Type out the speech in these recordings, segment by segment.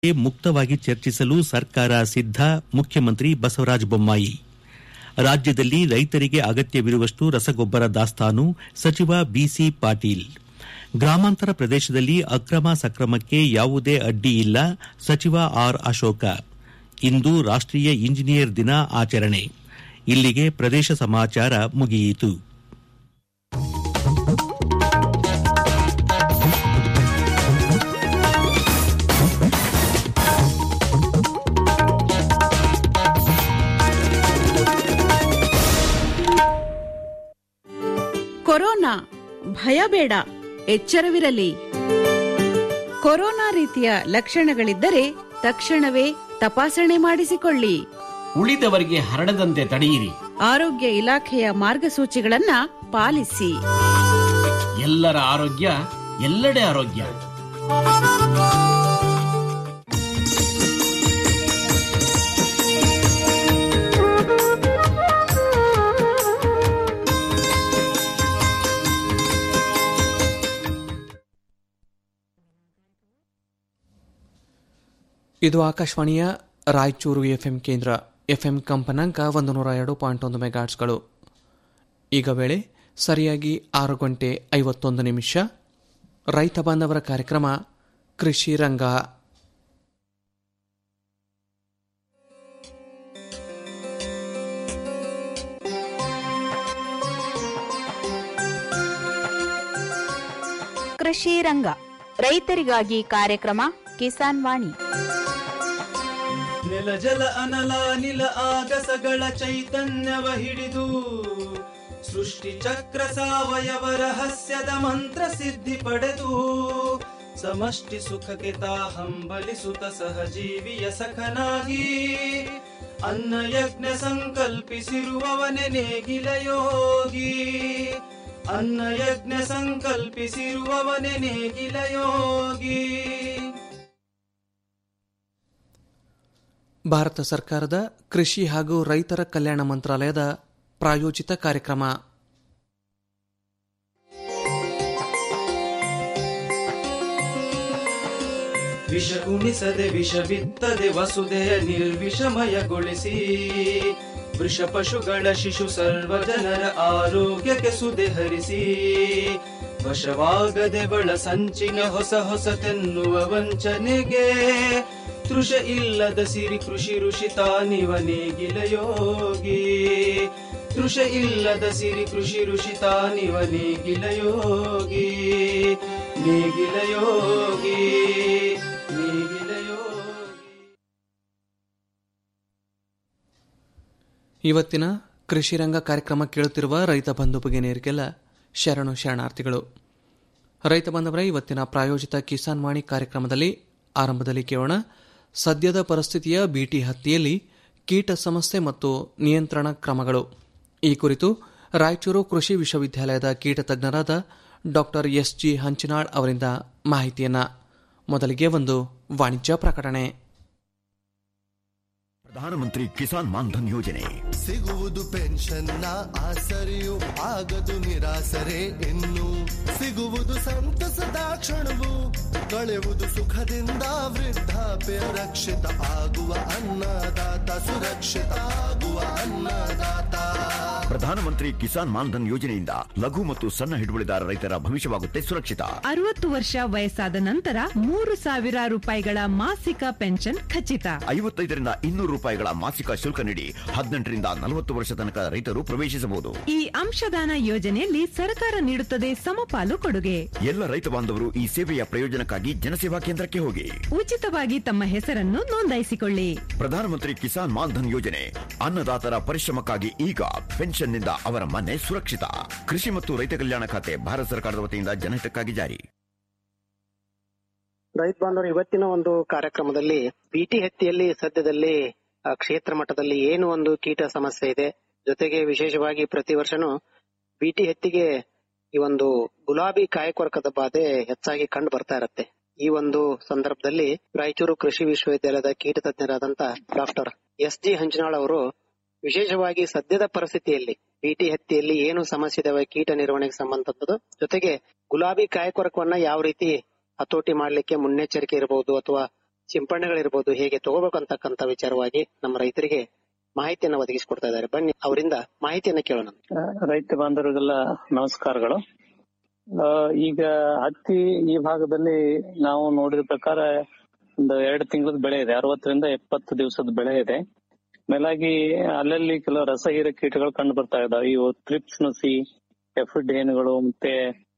ಮುಕ್ತವಾಗಿ ಚರ್ಚಿಸಲು ಸರ್ಕಾರ ಸಿದ್ದ ಮುಖ್ಯಮಂತ್ರಿ ಬಸವರಾಜ ಬೊಮ್ಮಾಯಿ ರಾಜ್ಯದಲ್ಲಿ ರೈತರಿಗೆ ಅಗತ್ಯವಿರುವಷ್ಟು ರಸಗೊಬ್ಬರ ದಾಸ್ತಾನು ಸಚಿವ ಬಿಸಿ ಪಾಟೀಲ್ ಗ್ರಾಮಾಂತರ ಪ್ರದೇಶದಲ್ಲಿ ಅಕ್ರಮ ಸಕ್ರಮಕ್ಕೆ ಯಾವುದೇ ಅಡ್ಡಿ ಇಲ್ಲ ಸಚಿವ ಆರ್ ಅಶೋಕ ಇಂದು ರಾಷ್ಟೀಯ ಇಂಜಿನಿಯರ್ ದಿನ ಆಚರಣೆ ಇಲ್ಲಿಗೆ ಪ್ರದೇಶ ಸಮಾಚಾರ ಮುಗಿಯಿತು ಕೊರೋನಾ ಭಯ ಬೇಡ ಎಚ್ಚರವಿರಲಿ ಕೊರೋನಾ ರೀತಿಯ ಲಕ್ಷಣಗಳಿದ್ದರೆ ತಕ್ಷಣವೇ ತಪಾಸಣೆ ಮಾಡಿಸಿಕೊಳ್ಳಿ ಉಳಿದವರಿಗೆ ಹರಡದಂತೆ ತಡೆಯಿರಿ ಆರೋಗ್ಯ ಇಲಾಖೆಯ ಮಾರ್ಗಸೂಚಿಗಳನ್ನ ಪಾಲಿಸಿ ಎಲ್ಲರ ಆರೋಗ್ಯ ಎಲ್ಲೆಡೆ ಆರೋಗ್ಯ ಇದು ಆಕಾಶವಾಣಿಯ ರಾಯಚೂರು ಎಫ್ಎಂ ಕೇಂದ್ರ ಎಫ್ಎಂ ಕಂಪನಾಂಕ ಒಂದು ನೂರ ಎರಡು ಪಾಯಿಂಟ್ ಒಂದು ಮೆಗಾಟ್ಸ್ಗಳು ಈಗ ವೇಳೆ ಸರಿಯಾಗಿ ಆರು ಗಂಟೆ ಐವತ್ತೊಂದು ನಿಮಿಷ ರೈತ ಬಾಂಧವರ ಕಾರ್ಯಕ್ರಮ ಕೃಷಿ ರಂಗ ಕೃಷಿ ರಂಗ ರೈತರಿಗಾಗಿ ಕಾರ್ಯಕ್ರಮ ಕಿಸಾನ್ ವಾಣಿ ನೆಲ ಜಲ ಅನಲ ನಿಲ ಆಗಸಗಳ ಚೈತನ್ಯವ ಹಿಡಿದು ಸೃಷ್ಟಿ ಚಕ್ರ ಸಾವಯವ ರಹಸ್ಯದ ಮಂತ್ರ ಸಿದ್ಧಿ ಪಡೆದು ಸಮಷ್ಟಿ ಸುಖಕ್ಕೆ ತಾ ಹಂಬಲಿಸುತ್ತ ಸಹಜೀವಿಯ ಸಖನಾಗಿ ಅನ್ನ ಯಜ್ಞ ಸಂಕಲ್ಪಿಸಿರುವವನೆ ನೇಗಿಲ ಯೋಗಿ ಅನ್ನ ಯಜ್ಞ ಸಂಕಲ್ಪಿಸಿರುವವನೆ ನೇಗಿಲ ಯೋಗಿ ಭಾರತ ಸರ್ಕಾರದ ಕೃಷಿ ಹಾಗೂ ರೈತರ ಕಲ್ಯಾಣ ಮಂತ್ರಾಲಯದ ಪ್ರಾಯೋಜಿತ ಕಾರ್ಯಕ್ರಮ ವಿಷ ಉಣಿಸದೆ ವಿಷ ಬಿತ್ತದೆ ವಸುದೆಯ ನಿರ್ವಿಷಮಯಗೊಳಿಸಿ ವೃಷ ಪಶುಗಳ ಶಿಶು ಸರ್ವ ಜನರ ಆರೋಗ್ಯಕ್ಕೆ ಸುದೆ ಹರಿಸಿ ವಶವಾಗದೆ ಬಳ ಸಂಚಿನ ಹೊಸ ಹೊಸತೆನ್ನುವ ವಂಚನೆಗೆ ತೃಷ ಇಲ್ಲದ ಸಿರಿ ಕೃಷಿ ಋಷಿ ತಾನಿವ ನೇಗಿಲ ಯೋಗಿ ತೃಷ ಇಲ್ಲದ ಸಿರಿ ಕೃಷಿ ಋಷಿ ತಾನಿವ ನೇಗಿಲ ಯೋಗಿ ನೇಗಿಲ ಯೋಗಿ ನೇಗಿಲ ಯೋಗಿ ಇವತ್ತಿನ ಕೃಷಿ ರಂಗ ಕಾರ್ಯಕ್ರಮ ಕೇಳುತ್ತಿರುವ ರೈತ ಬಂಧು ಭಗಿನಿಯರಿಗೆಲ್ಲ ಶರಣು ಶರಣಾರ್ಥಿಗಳು ರೈತ ಬಾಂಧವರೇ ಇವತ್ತಿನ ಪ್ರಾಯೋಜಿತ ಕಿಸಾನ್ ವಾಣಿ ಕಾರ್ಯಕ್ರಮದಲ್ಲಿ ಆರಂಭದಲ್ಲಿ ಕೇಳೋಣ ಸದ್ಯದ ಪರಿಸ್ಥಿತಿಯ ಬಿಟಿ ಹತ್ತಿಯಲ್ಲಿ ಕೀಟ ಸಮಸ್ಯೆ ಮತ್ತು ನಿಯಂತ್ರಣ ಕ್ರಮಗಳು ಈ ಕುರಿತು ರಾಯಚೂರು ಕೃಷಿ ವಿಶ್ವವಿದ್ಯಾಲಯದ ಕೀಟ ತಜ್ಞರಾದ ಡಾಕ್ಟರ್ ಎಸ್ ಜಿ ಹಂಚಿನಾಳ್ ಅವರಿಂದ ಮಾಹಿತಿಯನ್ನ ಮೊದಲಿಗೆ ಒಂದು ವಾಣಿಜ್ಯ ಪ್ರಕಟಣೆ ಪ್ರಧಾನಮಂತ್ರಿ ಕಿಸಾನ್ ಮಾನ್ಧನ್ ಯೋಜನೆ ಸಿಗುವುದು ಪೆನ್ಷನ್ನ ಆಸರೆಯು ಆಗದು ನಿರಾಸರೆ ಇನ್ನು ಸಿಗುವುದು ಸಂತಸದ ಕ್ಷಣವು ಕಳೆಯುವುದು ಸುಖದಿಂದ ವೃದ್ಧಾಪ್ಯ ರಕ್ಷಿತ ಆಗುವ ಅನ್ನದಾತ ಸುರಕ್ಷಿತ ಆಗುವ ಅನ್ನದಾತ ಪ್ರಧಾನಮಂತ್ರಿ ಕಿಸಾನ್ ಮಾನ್ಧನ್ ಯೋಜನೆಯಿಂದ ಲಘು ಮತ್ತು ಸಣ್ಣ ಹಿಡುವಳಿದಾರ ರೈತರ ಭವಿಷ್ಯವಾಗುತ್ತೆ ಸುರಕ್ಷಿತ ಅರವತ್ತು ವರ್ಷ ವಯಸ್ಸಾದ ನಂತರ ಮೂರು ಸಾವಿರ ರೂಪಾಯಿಗಳ ಮಾಸಿಕ ಪೆನ್ಷನ್ ಖಚಿತ ಐವತ್ತೈದರಿಂದ ಇನ್ನೂರು ರೂಪಾಯಿಗಳ ಮಾಸಿಕ ಶುಲ್ಕ ನೀಡಿ ಹದಿನೆಂಟರಿಂದ ನಲವತ್ತು ವರ್ಷ ತನಕ ರೈತರು ಪ್ರವೇಶಿಸಬಹುದು ಈ ಅಂಶದಾನ ಯೋಜನೆಯಲ್ಲಿ ಸರ್ಕಾರ ನೀಡುತ್ತದೆ ಸಮಪಾಲು ಕೊಡುಗೆ ಎಲ್ಲ ರೈತ ಬಾಂಧವರು ಈ ಸೇವೆಯ ಪ್ರಯೋಜನಕ್ಕಾಗಿ ಜನಸೇವಾ ಕೇಂದ್ರಕ್ಕೆ ಹೋಗಿ ಉಚಿತವಾಗಿ ತಮ್ಮ ಹೆಸರನ್ನು ನೋಂದಾಯಿಸಿಕೊಳ್ಳಿ ಪ್ರಧಾನಮಂತ್ರಿ ಕಿಸಾನ್ ಮಾನ್ಧನ್ ಯೋಜನೆ ಅನ್ನದಾತರ ಪರಿಶ್ರಮಕ್ಕಾಗಿ ಈಗ ಪೆನ್ಷನ್ನಿಂದ ಅವರ ಮನೆ ಸುರಕ್ಷಿತ ಕೃಷಿ ಮತ್ತು ರೈತ ಕಲ್ಯಾಣ ಖಾತೆ ಭಾರತ ಸರ್ಕಾರದ ವತಿಯಿಂದ ಜನಹಿತಕ್ಕಾಗಿ ಜಾರಿ ರೈತ ಬಾಂಧವರು ಇವತ್ತಿನ ಒಂದು ಕಾರ್ಯಕ್ರಮದಲ್ಲಿ ಬಿಟಿ ಹತ್ತಿಯಲ್ಲಿ ಸದ್ಯದಲ್ಲಿ ಆ, ಕ್ಷೇತ್ರ ಮಟ್ಟದಲ್ಲಿ ಏನು ಒಂದು ಕೀಟ ಸಮಸ್ಯೆ ಇದೆ ಜೊತೆಗೆ ವಿಶೇಷವಾಗಿ ಪ್ರತಿ ವರ್ಷನೂ ಬಿಟಿ ಹತ್ತಿಗೆ ಈ ಒಂದು ಗುಲಾಬಿ ಕಾಯಕೊರಕದ ಬಾಧೆ ಹೆಚ್ಚಾಗಿ ಕಂಡು ಬರ್ತಾ ಇರುತ್ತೆ ಈ ಒಂದು ಸಂದರ್ಭದಲ್ಲಿ ರಾಯಚೂರು ಕೃಷಿ ವಿಶ್ವವಿದ್ಯಾಲಯದ ಕೀಟ ತಜ್ಞರಾದಂತ ಡಾಕ್ಟರ್ ಎಸ್ ಜಿ ಹಂಚನಾಳ್ ಅವರು ವಿಶೇಷವಾಗಿ ಸದ್ಯದ ಪರಿಸ್ಥಿತಿಯಲ್ಲಿ ಬಿಟಿ ಹತ್ತಿಯಲ್ಲಿ ಏನು ಸಮಸ್ಯೆ ಇದಾವೆ ಕೀಟ ನಿರ್ವಹಣೆಗೆ ಸಂಬಂಧಪಟ್ಟದ್ದು ಜೊತೆಗೆ ಗುಲಾಬಿ ಕಾಯಕೊರಕವನ್ನ ಯಾವ ರೀತಿ ಹತೋಟಿ ಮಾಡ್ಲಿಕ್ಕೆ ಮುನ್ನೆಚ್ಚರಿಕೆ ಇರಬಹುದು ಅಥವಾ ಸಿಂಪಡಣೆಗಳಿರ್ಬೋದು ಹೇಗೆ ತಗೋಬೇಕು ಅಂತಕ್ಕಂತ ವಿಚಾರವಾಗಿ ನಮ್ಮ ರೈತರಿಗೆ ಮಾಹಿತಿಯನ್ನ ಒದಗಿಸಿಕೊಡ್ತಾ ಇದ್ದಾರೆ ಬನ್ನಿ ಅವರಿಂದ ಮಾಹಿತಿಯನ್ನ ಕೇಳೋಣ ರೈತ ಬಾಂಧವರಿಗೆಲ್ಲ ನಮಸ್ಕಾರಗಳು ಆ, ಈಗ ಹತ್ತಿ ಈ ಭಾಗದಲ್ಲಿ ನಾವು ನೋಡಿದ ಪ್ರಕಾರ ಒಂದು ಎರಡು ತಿಂಗಳದ ಬೆಳೆ ಇದೆ ಅರವತ್ತರಿಂದ ಎಪ್ಪತ್ತು ದಿವಸದ ಬೆಳೆ ಇದೆ ಮೇಲಾಗಿ ಅಲ್ಲಲ್ಲಿ ಕೆಲವು ರಸಹೀರ ಕೀಟಗಳು ಕಂಡು ಬರ್ತಾ ಇದಾವೆ ಇವು ತ್ರಿಪ್ಸ್ ನುಸಿ ಎಫಿಡ್ ಹೇನುಗಳು ಮತ್ತೆ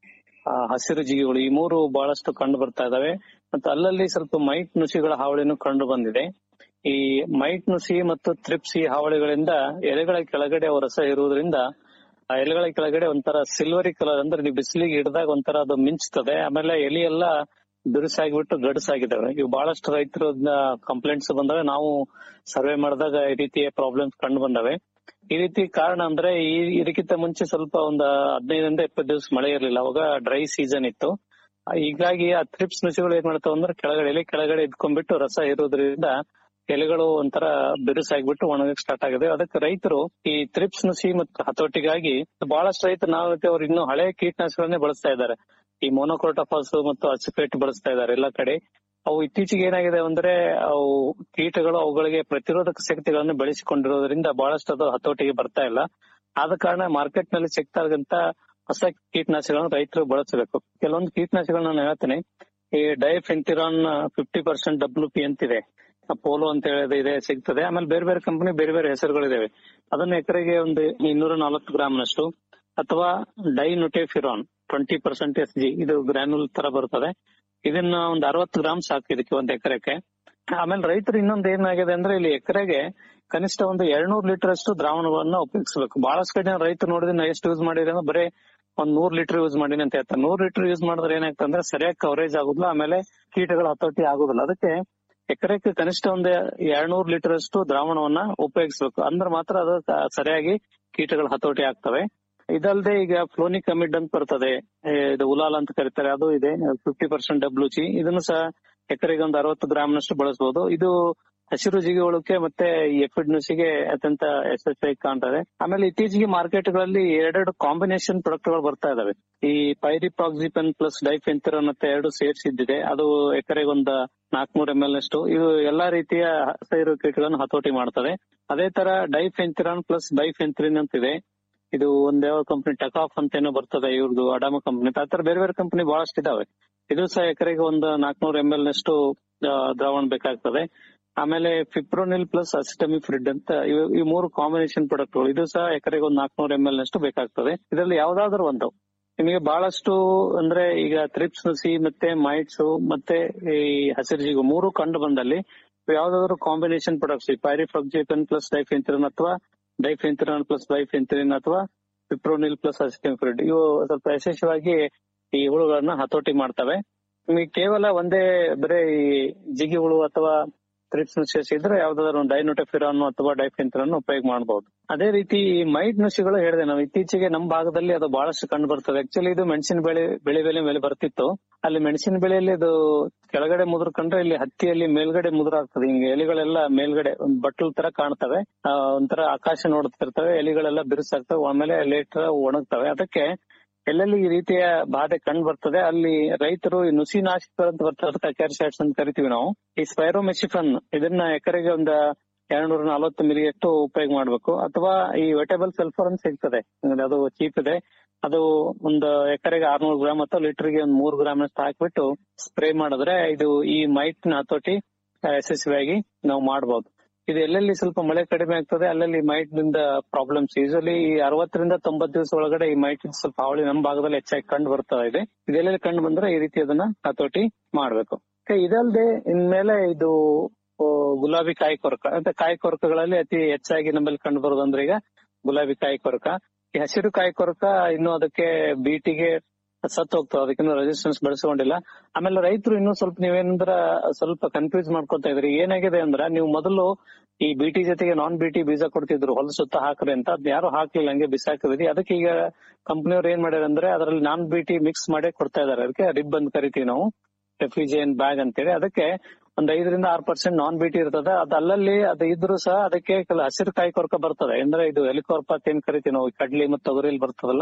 ಆ, ಹಸಿರು ಜಿಗಿಗಳು ಈ ಮೂರು ಬಹಳಷ್ಟು ಕಂಡು ಬರ್ತಾ ಇದಾವೆ ಮತ್ತೆ ಅಲ್ಲಲ್ಲಿ ಸ್ವಲ್ಪ ಮೈಟ್ ನುಸಿಗಳ ಹಾವಳಿನೂ ಕಂಡು ಬಂದಿದೆ ಈ ಮೈಟ್ ನುಸಿ ಮತ್ತು ತ್ರಿಪ್ಸಿ ಹಾವಳಿಗಳಿಂದ ಎಲೆಗಳ ಕೆಳಗಡೆ ಅವು ರಸ ಇರುವುದರಿಂದ ಆ ಎಲೆಗಳ ಕೆಳಗಡೆ ಒಂಥರ ಸಿಲ್ವರಿ ಕಲರ್ ಅಂದ್ರೆ ನೀವು ಬಿಸಿಲಿಗೆ ಹಿಡಿದಾಗ ಒಂಥರ ಅದು ಮಿಂಚ್ತದೆ ಆಮೇಲೆ ಎಲೆ ಎಲ್ಲ ಬಿರುಸಾಗಿಬಿಟ್ಟು ಗಡಸಾಗಿದ್ದಾವೆ ಇವು ಬಹಳಷ್ಟು ರೈತರು ಕಂಪ್ಲೇಂಟ್ಸ್ ಬಂದವೆ ನಾವು ಸರ್ವೆ ಮಾಡಿದಾಗ ಈ ರೀತಿಯ ಪ್ರಾಬ್ಲಮ್ಸ್ ಕಂಡು ಬಂದವೆ ಈ ರೀತಿ ಕಾರಣ ಅಂದ್ರೆ ಈ ಇದಕ್ಕಿಂತ ಮುಂಚೆ ಸ್ವಲ್ಪ ಒಂದು ಹದಿನೈದರಿಂದ ಇಪ್ಪತ್ತು ದಿವಸ ಮಳೆ ಇರಲಿಲ್ಲ ಅವಾಗ ಡ್ರೈ ಸೀಸನ್ ಇತ್ತು ಆ, ಹೀಗಾಗಿ ಆ ಥ್ರಿಪ್ಸ್ ನುಸಿಗಳು ಏನ್ ಮಾಡ್ತಾವ ಅಂದ್ರೆ ಕೆಳಗಡೆ ಎಲೆ ಕೆಳಗಡೆ ಇದ್ಕೊಂಡ್ಬಿಟ್ಟು ರಸ ಇರೋದ್ರಿಂದ ಎಲೆಗಳು ಒಂಥರ ಬಿರುಸಾಗ್ಬಿಟ್ಟು ಒಣಗಕ್ ಸ್ಟಾರ್ಟ್ ಆಗಿದೆ ಅದಕ್ಕೆ ರೈತರು ಈ ಥ್ರಿಪ್ಸ್ ನುಸಿ ಮತ್ತು ಹತೋಟಿಗಾಗಿ ಬಹಳಷ್ಟು ರೈತರು ನಾವು ಅವ್ರು ಇನ್ನೂ ಹಳೆ ಕೀಟನಾಶಕಗಳನ್ನೇ ಬಳಸ್ತಾ ಇದ್ದಾರೆ ಈ ಮೊನೋಕ್ರೋಟೋಫಾಸ್ ಮತ್ತು ಅಸಿಪೇಟ್ ಬಳಸ್ತಾ ಇದ್ದಾರೆ ಎಲ್ಲ ಕಡೆ ಅವು ಇತ್ತೀಚೆಗೆ ಏನಾಗಿದೆ ಅಂದ್ರೆ ಅವು ಕೀಟಗಳು ಅವುಗಳಿಗೆ ಪ್ರತಿರೋಧಕ ಶಕ್ತಿಗಳನ್ನು ಬೆಳೆಸಿಕೊಂಡಿರೋದ್ರಿಂದ ಬಹಳಷ್ಟು ಅದು ಹತೋಟಿಗೆ ಬರ್ತಾ ಇಲ್ಲ ಆದ ಕಾರಣ ಮಾರ್ಕೆಟ್ ನಲ್ಲಿ ಸಿಗ್ತಾ ಇದ್ದಂತ ಹೊಸ ಕೀಟನಾಶಕಗಳನ್ನು ರೈತರು ಬಳಸಬೇಕು ಕೆಲವೊಂದು ಕೀಟನಾಶಕಗಳನ್ನ ನಾನು ಹೇಳ್ತೀನಿ ಈ diafenthiuron fifty percent W P ಅಂತಿದೆ ಪೋಲೋ ಅಂತ ಹೇಳಿದ ಇದೆ ಸಿಗ್ತದೆ ಆಮೇಲೆ ಬೇರೆ ಬೇರೆ ಕಂಪನಿ ಬೇರೆ ಬೇರೆ ಹೆಸರುಗಳಿದಾವೆ ಅದನ್ನ ಎಕರೆಗೆ ಒಂದು ಇನ್ನೂರ ನಲವತ್ತು ಗ್ರಾಮ್ನಷ್ಟು ಅಥವಾ dinotefuran twenty percent S G ಇದು ಗ್ರಾನ್ಯೂಲ್ ತರ ಬರ್ತದೆ ಇದನ್ನ ಒಂದು ಅರವತ್ತು ಗ್ರಾಮ್ ಸಾಕು ಇದಕ್ಕೆ ಒಂದು ಎಕರೆಗೆ ಆಮೇಲೆ ರೈತರು ಇನ್ನೊಂದು ಏನಾಗಿದೆ ಅಂದ್ರೆ ಇಲ್ಲಿ ಎಕರೆಗೆ ಕನಿಷ್ಠ ಒಂದು ಎರಡ್ನೂರು ಲೀಟರ್ ಅಷ್ಟು ದ್ರಾವಣಗಳನ್ನ ಉಪಯೋಗಿಸಬೇಕು ಬಹಳಷ್ಟು ಕಡೆ ರೈತರು ನೋಡಿದ್ರೆ ನಾ ಎಷ್ಟು ಯೂಸ್ ಮಾಡಿದ್ರೆ ಅಂದ್ರೆ ಬರೀ ಒಂದ್ ನೂರ್ ಲೀಟರ್ ಯೂಸ್ ಮಾಡೀನಿ ಅಂತ ಹೇಳ್ತಾರೆ ನೂರ್ ಲೀಟರ್ ಯೂಸ್ ಮಾಡಿದ್ರೆ ಏನಾಗ್ತದೆ ಅಂದ್ರೆ ಸರಿಯಾಗಿ ಕವರೇಜ್ ಆಗುದಿಲ್ಲ ಆಮೇಲೆ ಕೀಟಗಳ ಹತೋಟಿ ಆಗುದಿಲ್ಲ ಅದಕ್ಕೆ ಎಕರೆಗೆ ಕನಿಷ್ಠ ಒಂದು ಎರಡ್ನೂರು ಲೀಟರ್ ಅಷ್ಟು ದ್ರಾವಣವನ್ನ ಉಪಯೋಗಿಸಬೇಕು ಅಂದ್ರೆ ಮಾತ್ರ ಅದು ಕ- ಸರಿಯಾಗಿ ಕೀಟಗಳ ಹತೋಟಿ ಆಗ್ತವೆ ಇದಲ್ಲದೆ ಈಗ ಫ್ಲೋನಿಕ್ ಅಮಿಡ್ ಅಂತ ಬರ್ತದೆ ಏ, ಇದು ಉಲಾಲ್ ಅಂತ ಕರೀತಾರೆ ಅದು ಇದೆ ಫಿಫ್ಟಿ ಪರ್ಸೆಂಟ್ ಡಬ್ಲ್ಯೂ ಜಿ ಇದನ್ನು ಸಹ ಎಕರೆಗೆ ಒಂದು ಅರವತ್ತು ಗ್ರಾಮ್ನಷ್ಟು ಬಳಸಬಹುದು ಇದು ಹಸಿರು ಜಿಗಿಗಳಕ್ಕೆ ಮತ್ತೆ ಈ ಎಫಿಡ್ ನುಸಿಗೆ ಅತ್ಯಂತ ಯಶಸ್ವಿಯಾಗಿ ಕಾಣ್ತದೆ ಆಮೇಲೆ ಇತ್ತೀಚೆಗೆ ಮಾರ್ಕೆಟ್ಗಳಲ್ಲಿ ಎರಡೆರಡು ಕಾಂಬಿನೇಷನ್ ಪ್ರಾಡಕ್ಟ್ ಗಳು ಬರ್ತಾ ಇದಾವೆ ಈ ಪೈರಿಪಾಕ್ಸಿಪನ್ ಪ್ಲಸ್ ಡೈಫೆಂಥಿರನ್ ಅಂತ ಎರಡು ಸೇರಿಸಿದ್ದಿದೆ ಅದು ಎಕರೆಗೆ ಒಂದು ನಾಲ್ಕನೂರ ಎಂ ಎಲ್ ನಷ್ಟು ಇದು ಎಲ್ಲಾ ರೀತಿಯ ಹಸಿರು ಕೀಟಗಳನ್ನು ಹತೋಟಿ ಮಾಡ್ತದೆ ಅದೇ ತರ ಡೈಫೆಂಥಿರಾನ್ ಪ್ಲಸ್ ಬೈಫೆಂಥ್ರಿನ್ ಅಂತಿದೆ ಇದು ಒಂದ್ ಯಾವ ಕಂಪನಿ ಟಕಾಫ್ ಅಂತ ಏನೋ ಬರ್ತದೆ ಇವ್ರದ್ದು ಅಡಾಮ ಕಂಪನಿ ಆ ತರ ಬೇರೆ ಬೇರೆ ಕಂಪನಿ ಬಹಳಷ್ಟು ಇದಾವೆ ಇದು ಸಹ ಎಕರೆಗೆ ಒಂದು ನಾಲ್ಕನೂರ ಎಂ ಎಲ್ ನಷ್ಟು ಆ, ದ್ರಾವಣ ಬೇಕಾಗ್ತದೆ ಆಮೇಲೆ ಫಿಪ್ರೋನಿಲ್ ಪ್ಲಸ್ ಅಸಿಟಮಿಫ್ರಿಡ್ ಅಂತ ಇವು- ಈ ಮೂರು ಕಾಂಬಿನೇಷನ್ ಪ್ರಾಡಕ್ಟ್ಗಳು ಇದು ಸಹ ಎಕರೆಗೆ ಒಂದು ನಾಲ್ಕನೂರ ಎಂ ಎಲ್ ನಷ್ಟು ಬೇಕಾಗ್ತದೆ ಇದರಲ್ಲಿ ಯಾವ್ದಾದ್ರು ಒಂದು ನಿಮಗೆ ಬಹಳಷ್ಟು ಅಂದ್ರೆ ಈಗ ಥ್ರಿಪ್ಸ್ ನುಸಿ ಮತ್ತೆ ಮೈಟ್ಸ್ ಮತ್ತೆ ಈ ಹಸಿರುಜಿಗು ಮೂರು ಕಂಡು ಬಂದಲ್ಲಿ ಯಾವ್ದಾದ್ರು ಕಾಂಬಿನೇಷನ್ ಪ್ರಾಡಕ್ಟ್ಸ್ ಈ ಪೈರಿಫ್ರಾಕ್ಸಿಪನ್ ಪ್ಲಸ್ ಡೈಫೆಂಥಿರನ್ ಅಥವಾ ಡೈಫೆಂಥಿರಾನ್ ಪ್ಲಸ್ ಬೈಫೆಂಥಿರಿನ್ ಅಥವಾ ಪಿಪ್ರೋನಿಲ್ ಪ್ಲಸ್ ಅಸಿಟಮಿಫ್ರಿಡ್ ಇವು ಸ್ವಲ್ಪ ಯಶಸ್ವಿಯಾಗಿ ಈ ಹುಳುಗಳನ್ನ ಹತೋಟಿ ಮಾಡ್ತವೆ ನಿಮಗೆ ಕೇವಲ ಒಂದೇ ಬರೀ ಈ ಜಿಗಿ ಹುಳು ಅಥವಾ ಥ್ರಿಪ್ಸ್ ನುಸಿಸ್ ಇದ್ರೆ ಯಾವ್ದಾದ್ರು ಒಂದು ಡೈನೋಟೆಫಿರಾನ್ ಅಥವಾ ಡೈಫೆಂಥಿರಾನ್ ಉಪಯೋಗ ಮಾಡಬಹುದು ಅದೇ ರೀತಿ ಈ ಮೈಟ್ ನುಸಿಗಳು ಹೇಳಿದೆ ನಾವು ಇತ್ತೀಚೆಗೆ ನಮ್ಮ ಭಾಗದಲ್ಲಿ ಅದು ಬಹಳಷ್ಟು ಕಂಡು ಬರ್ತದೆ ಆಕ್ಚುಲಿ ಇದು ಮೆಣಸಿನ ಬೆಳೆ ಬೆಳೆ ಬೆಲೆ ಮೇಲೆ ಬರ್ತಿತ್ತು ಅಲ್ಲಿ ಮೆಣಸಿನ ಬೆಳೆಯಲ್ಲಿ ಅದು ಕೆಳಗಡೆ ಮುದುರು ಕಂಡ್ರೆ ಇಲ್ಲಿ ಹತ್ತಿಯಲ್ಲಿ ಮೇಲ್ಗಡೆ ಮುದುರು ಆಗ್ತದೆ ಹಿಂಗೆ ಎಲೆಗಳೆಲ್ಲ ಮೇಲ್ಗಡೆ ಒಂದು ಬಟ್ಟಲ್ ತರ ಕಾಣ್ತವೆ ಆ, ಒಂಥರ ಆಕಾಶ ನೋಡ್ತಿರ್ತವೆ ಎಲೆಗಳೆಲ್ಲ ಬಿರುಸಾಗ್ತವೆ ಆಮೇಲೆ ಲೇಟರ್ ಒಣಗ್ತವೆ ಅದಕ್ಕೆ ಎಲ್ಲೆಲ್ಲಿ ಈ ರೀತಿಯ ಬಾಧೆ ಕಂಡು ಬರ್ತದೆ ಅಲ್ಲಿ ರೈತರು ಈ ನುಸಿ ನಾಶಕ ಅಂತ ಬರ್ತದೆ ಕ್ಯಾರಿಸೈಡ್ಸ್ ಅಂತ ಕರಿತೀವಿ ನಾವು ಈ ಸ್ಪೈರೋಮೆಸಿಫನ್ ಇದನ್ನ ಎಕರೆಗೆ ಒಂದು ಎರಡ್ನೂರ ನಲವತ್ತು ಮಿಲಿಯಷ್ಟು ಉಪಯೋಗ ಮಾಡಬೇಕು ಅಥವಾ ಈ ವೆಟೇಬಲ್ ಸಲ್ಫರ್ ಅಂತ ಸಿಗ್ತದೆ ಅಂದ್ರೆ ಅದು ಚೀಪ್ ಇದೆ ಅದು ಒಂದು ಎಕರೆಗೆ ಆರ್ನೂರು ಗ್ರಾಮ್ ಅಥವಾ ಲೀಟರ್ಗೆ ಒಂದು ಮೂರು ಗ್ರಾಮ್ ಅಷ್ಟು ಹಾಕ್ಬಿಟ್ಟು ಸ್ಪ್ರೇ ಮಾಡಿದ್ರೆ ಇದು ಈ ಮೈಟ್ ನ ಹತೋಟಿ ಆ, ಯಶಸ್ವಿಯಾಗಿ ನಾವು ಮಾಡಬಹುದು ಇದು ಎಲ್ಲೆಲ್ಲಿ ಸ್ವಲ್ಪ ಮಳೆ ಕಡಿಮೆ ಆಗ್ತದೆ ಅಲ್ಲಲ್ಲಿ ಮೈಟ್ ನಿಂದ ಪ್ರಾಬ್ಲಮ್ಸ್ ಯೂಶಲಿ ಈ ಅರವತ್ತರಿಂದ ತೊಂಬತ್ತು ದಿವಸ ಒಳಗಡೆ ಈ ಮೈಟ್ ಸ್ವಲ್ಪ ಹಾವಳಿ ನಮ್ಮ ಭಾಗದಲ್ಲಿ ಹೆಚ್ಚಾಗಿ ಕಂಡು ಬರ್ತಾ ಇದೆ ಇದೆಲ್ಲೆಲ್ಲಿ ಕಂಡು ಬಂದ್ರೆ ಈ ರೀತಿ ಅದನ್ನ ಹತೋಟಿ ಮಾಡ್ಬೇಕು Okay, ಇದಲ್ದೆ ಇನ್ಮೇಲೆ ಇದು ಓ, ಗುಲಾಬಿ ಕಾಯಿ ಕೊರಕ ಅಂತ ಕಾಯಿ ಕೊರಕಗಳಲ್ಲಿ ಅತಿ ಹೆಚ್ಚಾಗಿ ನಮ್ಮಲ್ಲಿ ಕಂಡು ಬರೋದಂದ್ರೆ ಈಗ ಗುಲಾಬಿ ಕಾಯಿ ಕೊರಕ ಈ ಹಸಿರು ಕಾಯಿ ಕೊರಕ ಇನ್ನು ಅದಕ್ಕೆ ಬೀಟಿಗೆ ಸತ್ತು ಹೋಗ್ತದೆ ಅದಕ್ಕಿನ್ನೂ ರೆಸಿಸ್ಟೆನ್ಸ್ ಬೆಳೆಸ್ಕೊಂಡಿಲ್ಲ ಆಮೇಲೆ ರೈತರು ಇನ್ನೂ ಸ್ವಲ್ಪ ನೀವೇನಂದ್ರ ಸ್ವಲ್ಪ ಕನ್ಫ್ಯೂಸ್ ಮಾಡ್ಕೊತಾ ಇದ್ರಿ ಏನಾಗಿದೆ ಅಂದ್ರ ನೀವು ಮೊದಲು ಈ ಬಿಟಿ ಜೊತೆಗೆ ನಾನ್ ಬಿಟಿ ಬೀಜ ಕೊಡ್ತಿದ್ರು ಹೊಲ ಸುತ್ತ ಹಾಕ್ರಿ ಅಂತ ಅದ್ ಯಾರು ಹಾಕ್ಲಿಲ್ಲ ಹಂಗೆ ಬಿಸಾಕಿದ್ರಿ ಅದಕ್ಕೆ ಈಗ ಕಂಪನಿಯವ್ರು ಏನ್ ಮಾಡ್ಯಾರ ಅಂದ್ರೆ ಅದ್ರಲ್ಲಿ ನಾನ್ ಬಿಟಿ ಮಿಕ್ಸ್ ಮಾಡಿ ಕೊಡ್ತಾ ಇದಾರೆ ಅದಕ್ಕೆ ರಿಬ್ ಅಂತ ಕರಿತೀವಿ ನಾವು ರೆಫ್ರಿಜರೇನ್ ಬ್ಯಾಗ್ ಅಂತೇಳಿ ಅದಕ್ಕೆ ಒಂದ್ ಐದರಿಂದ ಆರು ಪರ್ಸೆಂಟ್ ನಾನ್ ಬಿಟಿ ಇರ್ತದೆ ಅದ್ ಅಲ್ಲಲ್ಲಿ ಅದು ಇದ್ರು ಸಹ ಅದಕ್ಕೆ ಕೆಲ ಹಸಿರು ಕಾಯಿ ಕೊರಕ ಬರ್ತದೆ ಅಂದ್ರೆ ಇದು ಎಲಿಕೋರ್ಪ ಅಂತ ಏನ್ ಕರಿತೀವಿ ನಾವು ಈ ಕಡ್ಲಿ ಮತ್ತು ತೊಗರಿಲಿ ಬರ್ತದಲ್ಲ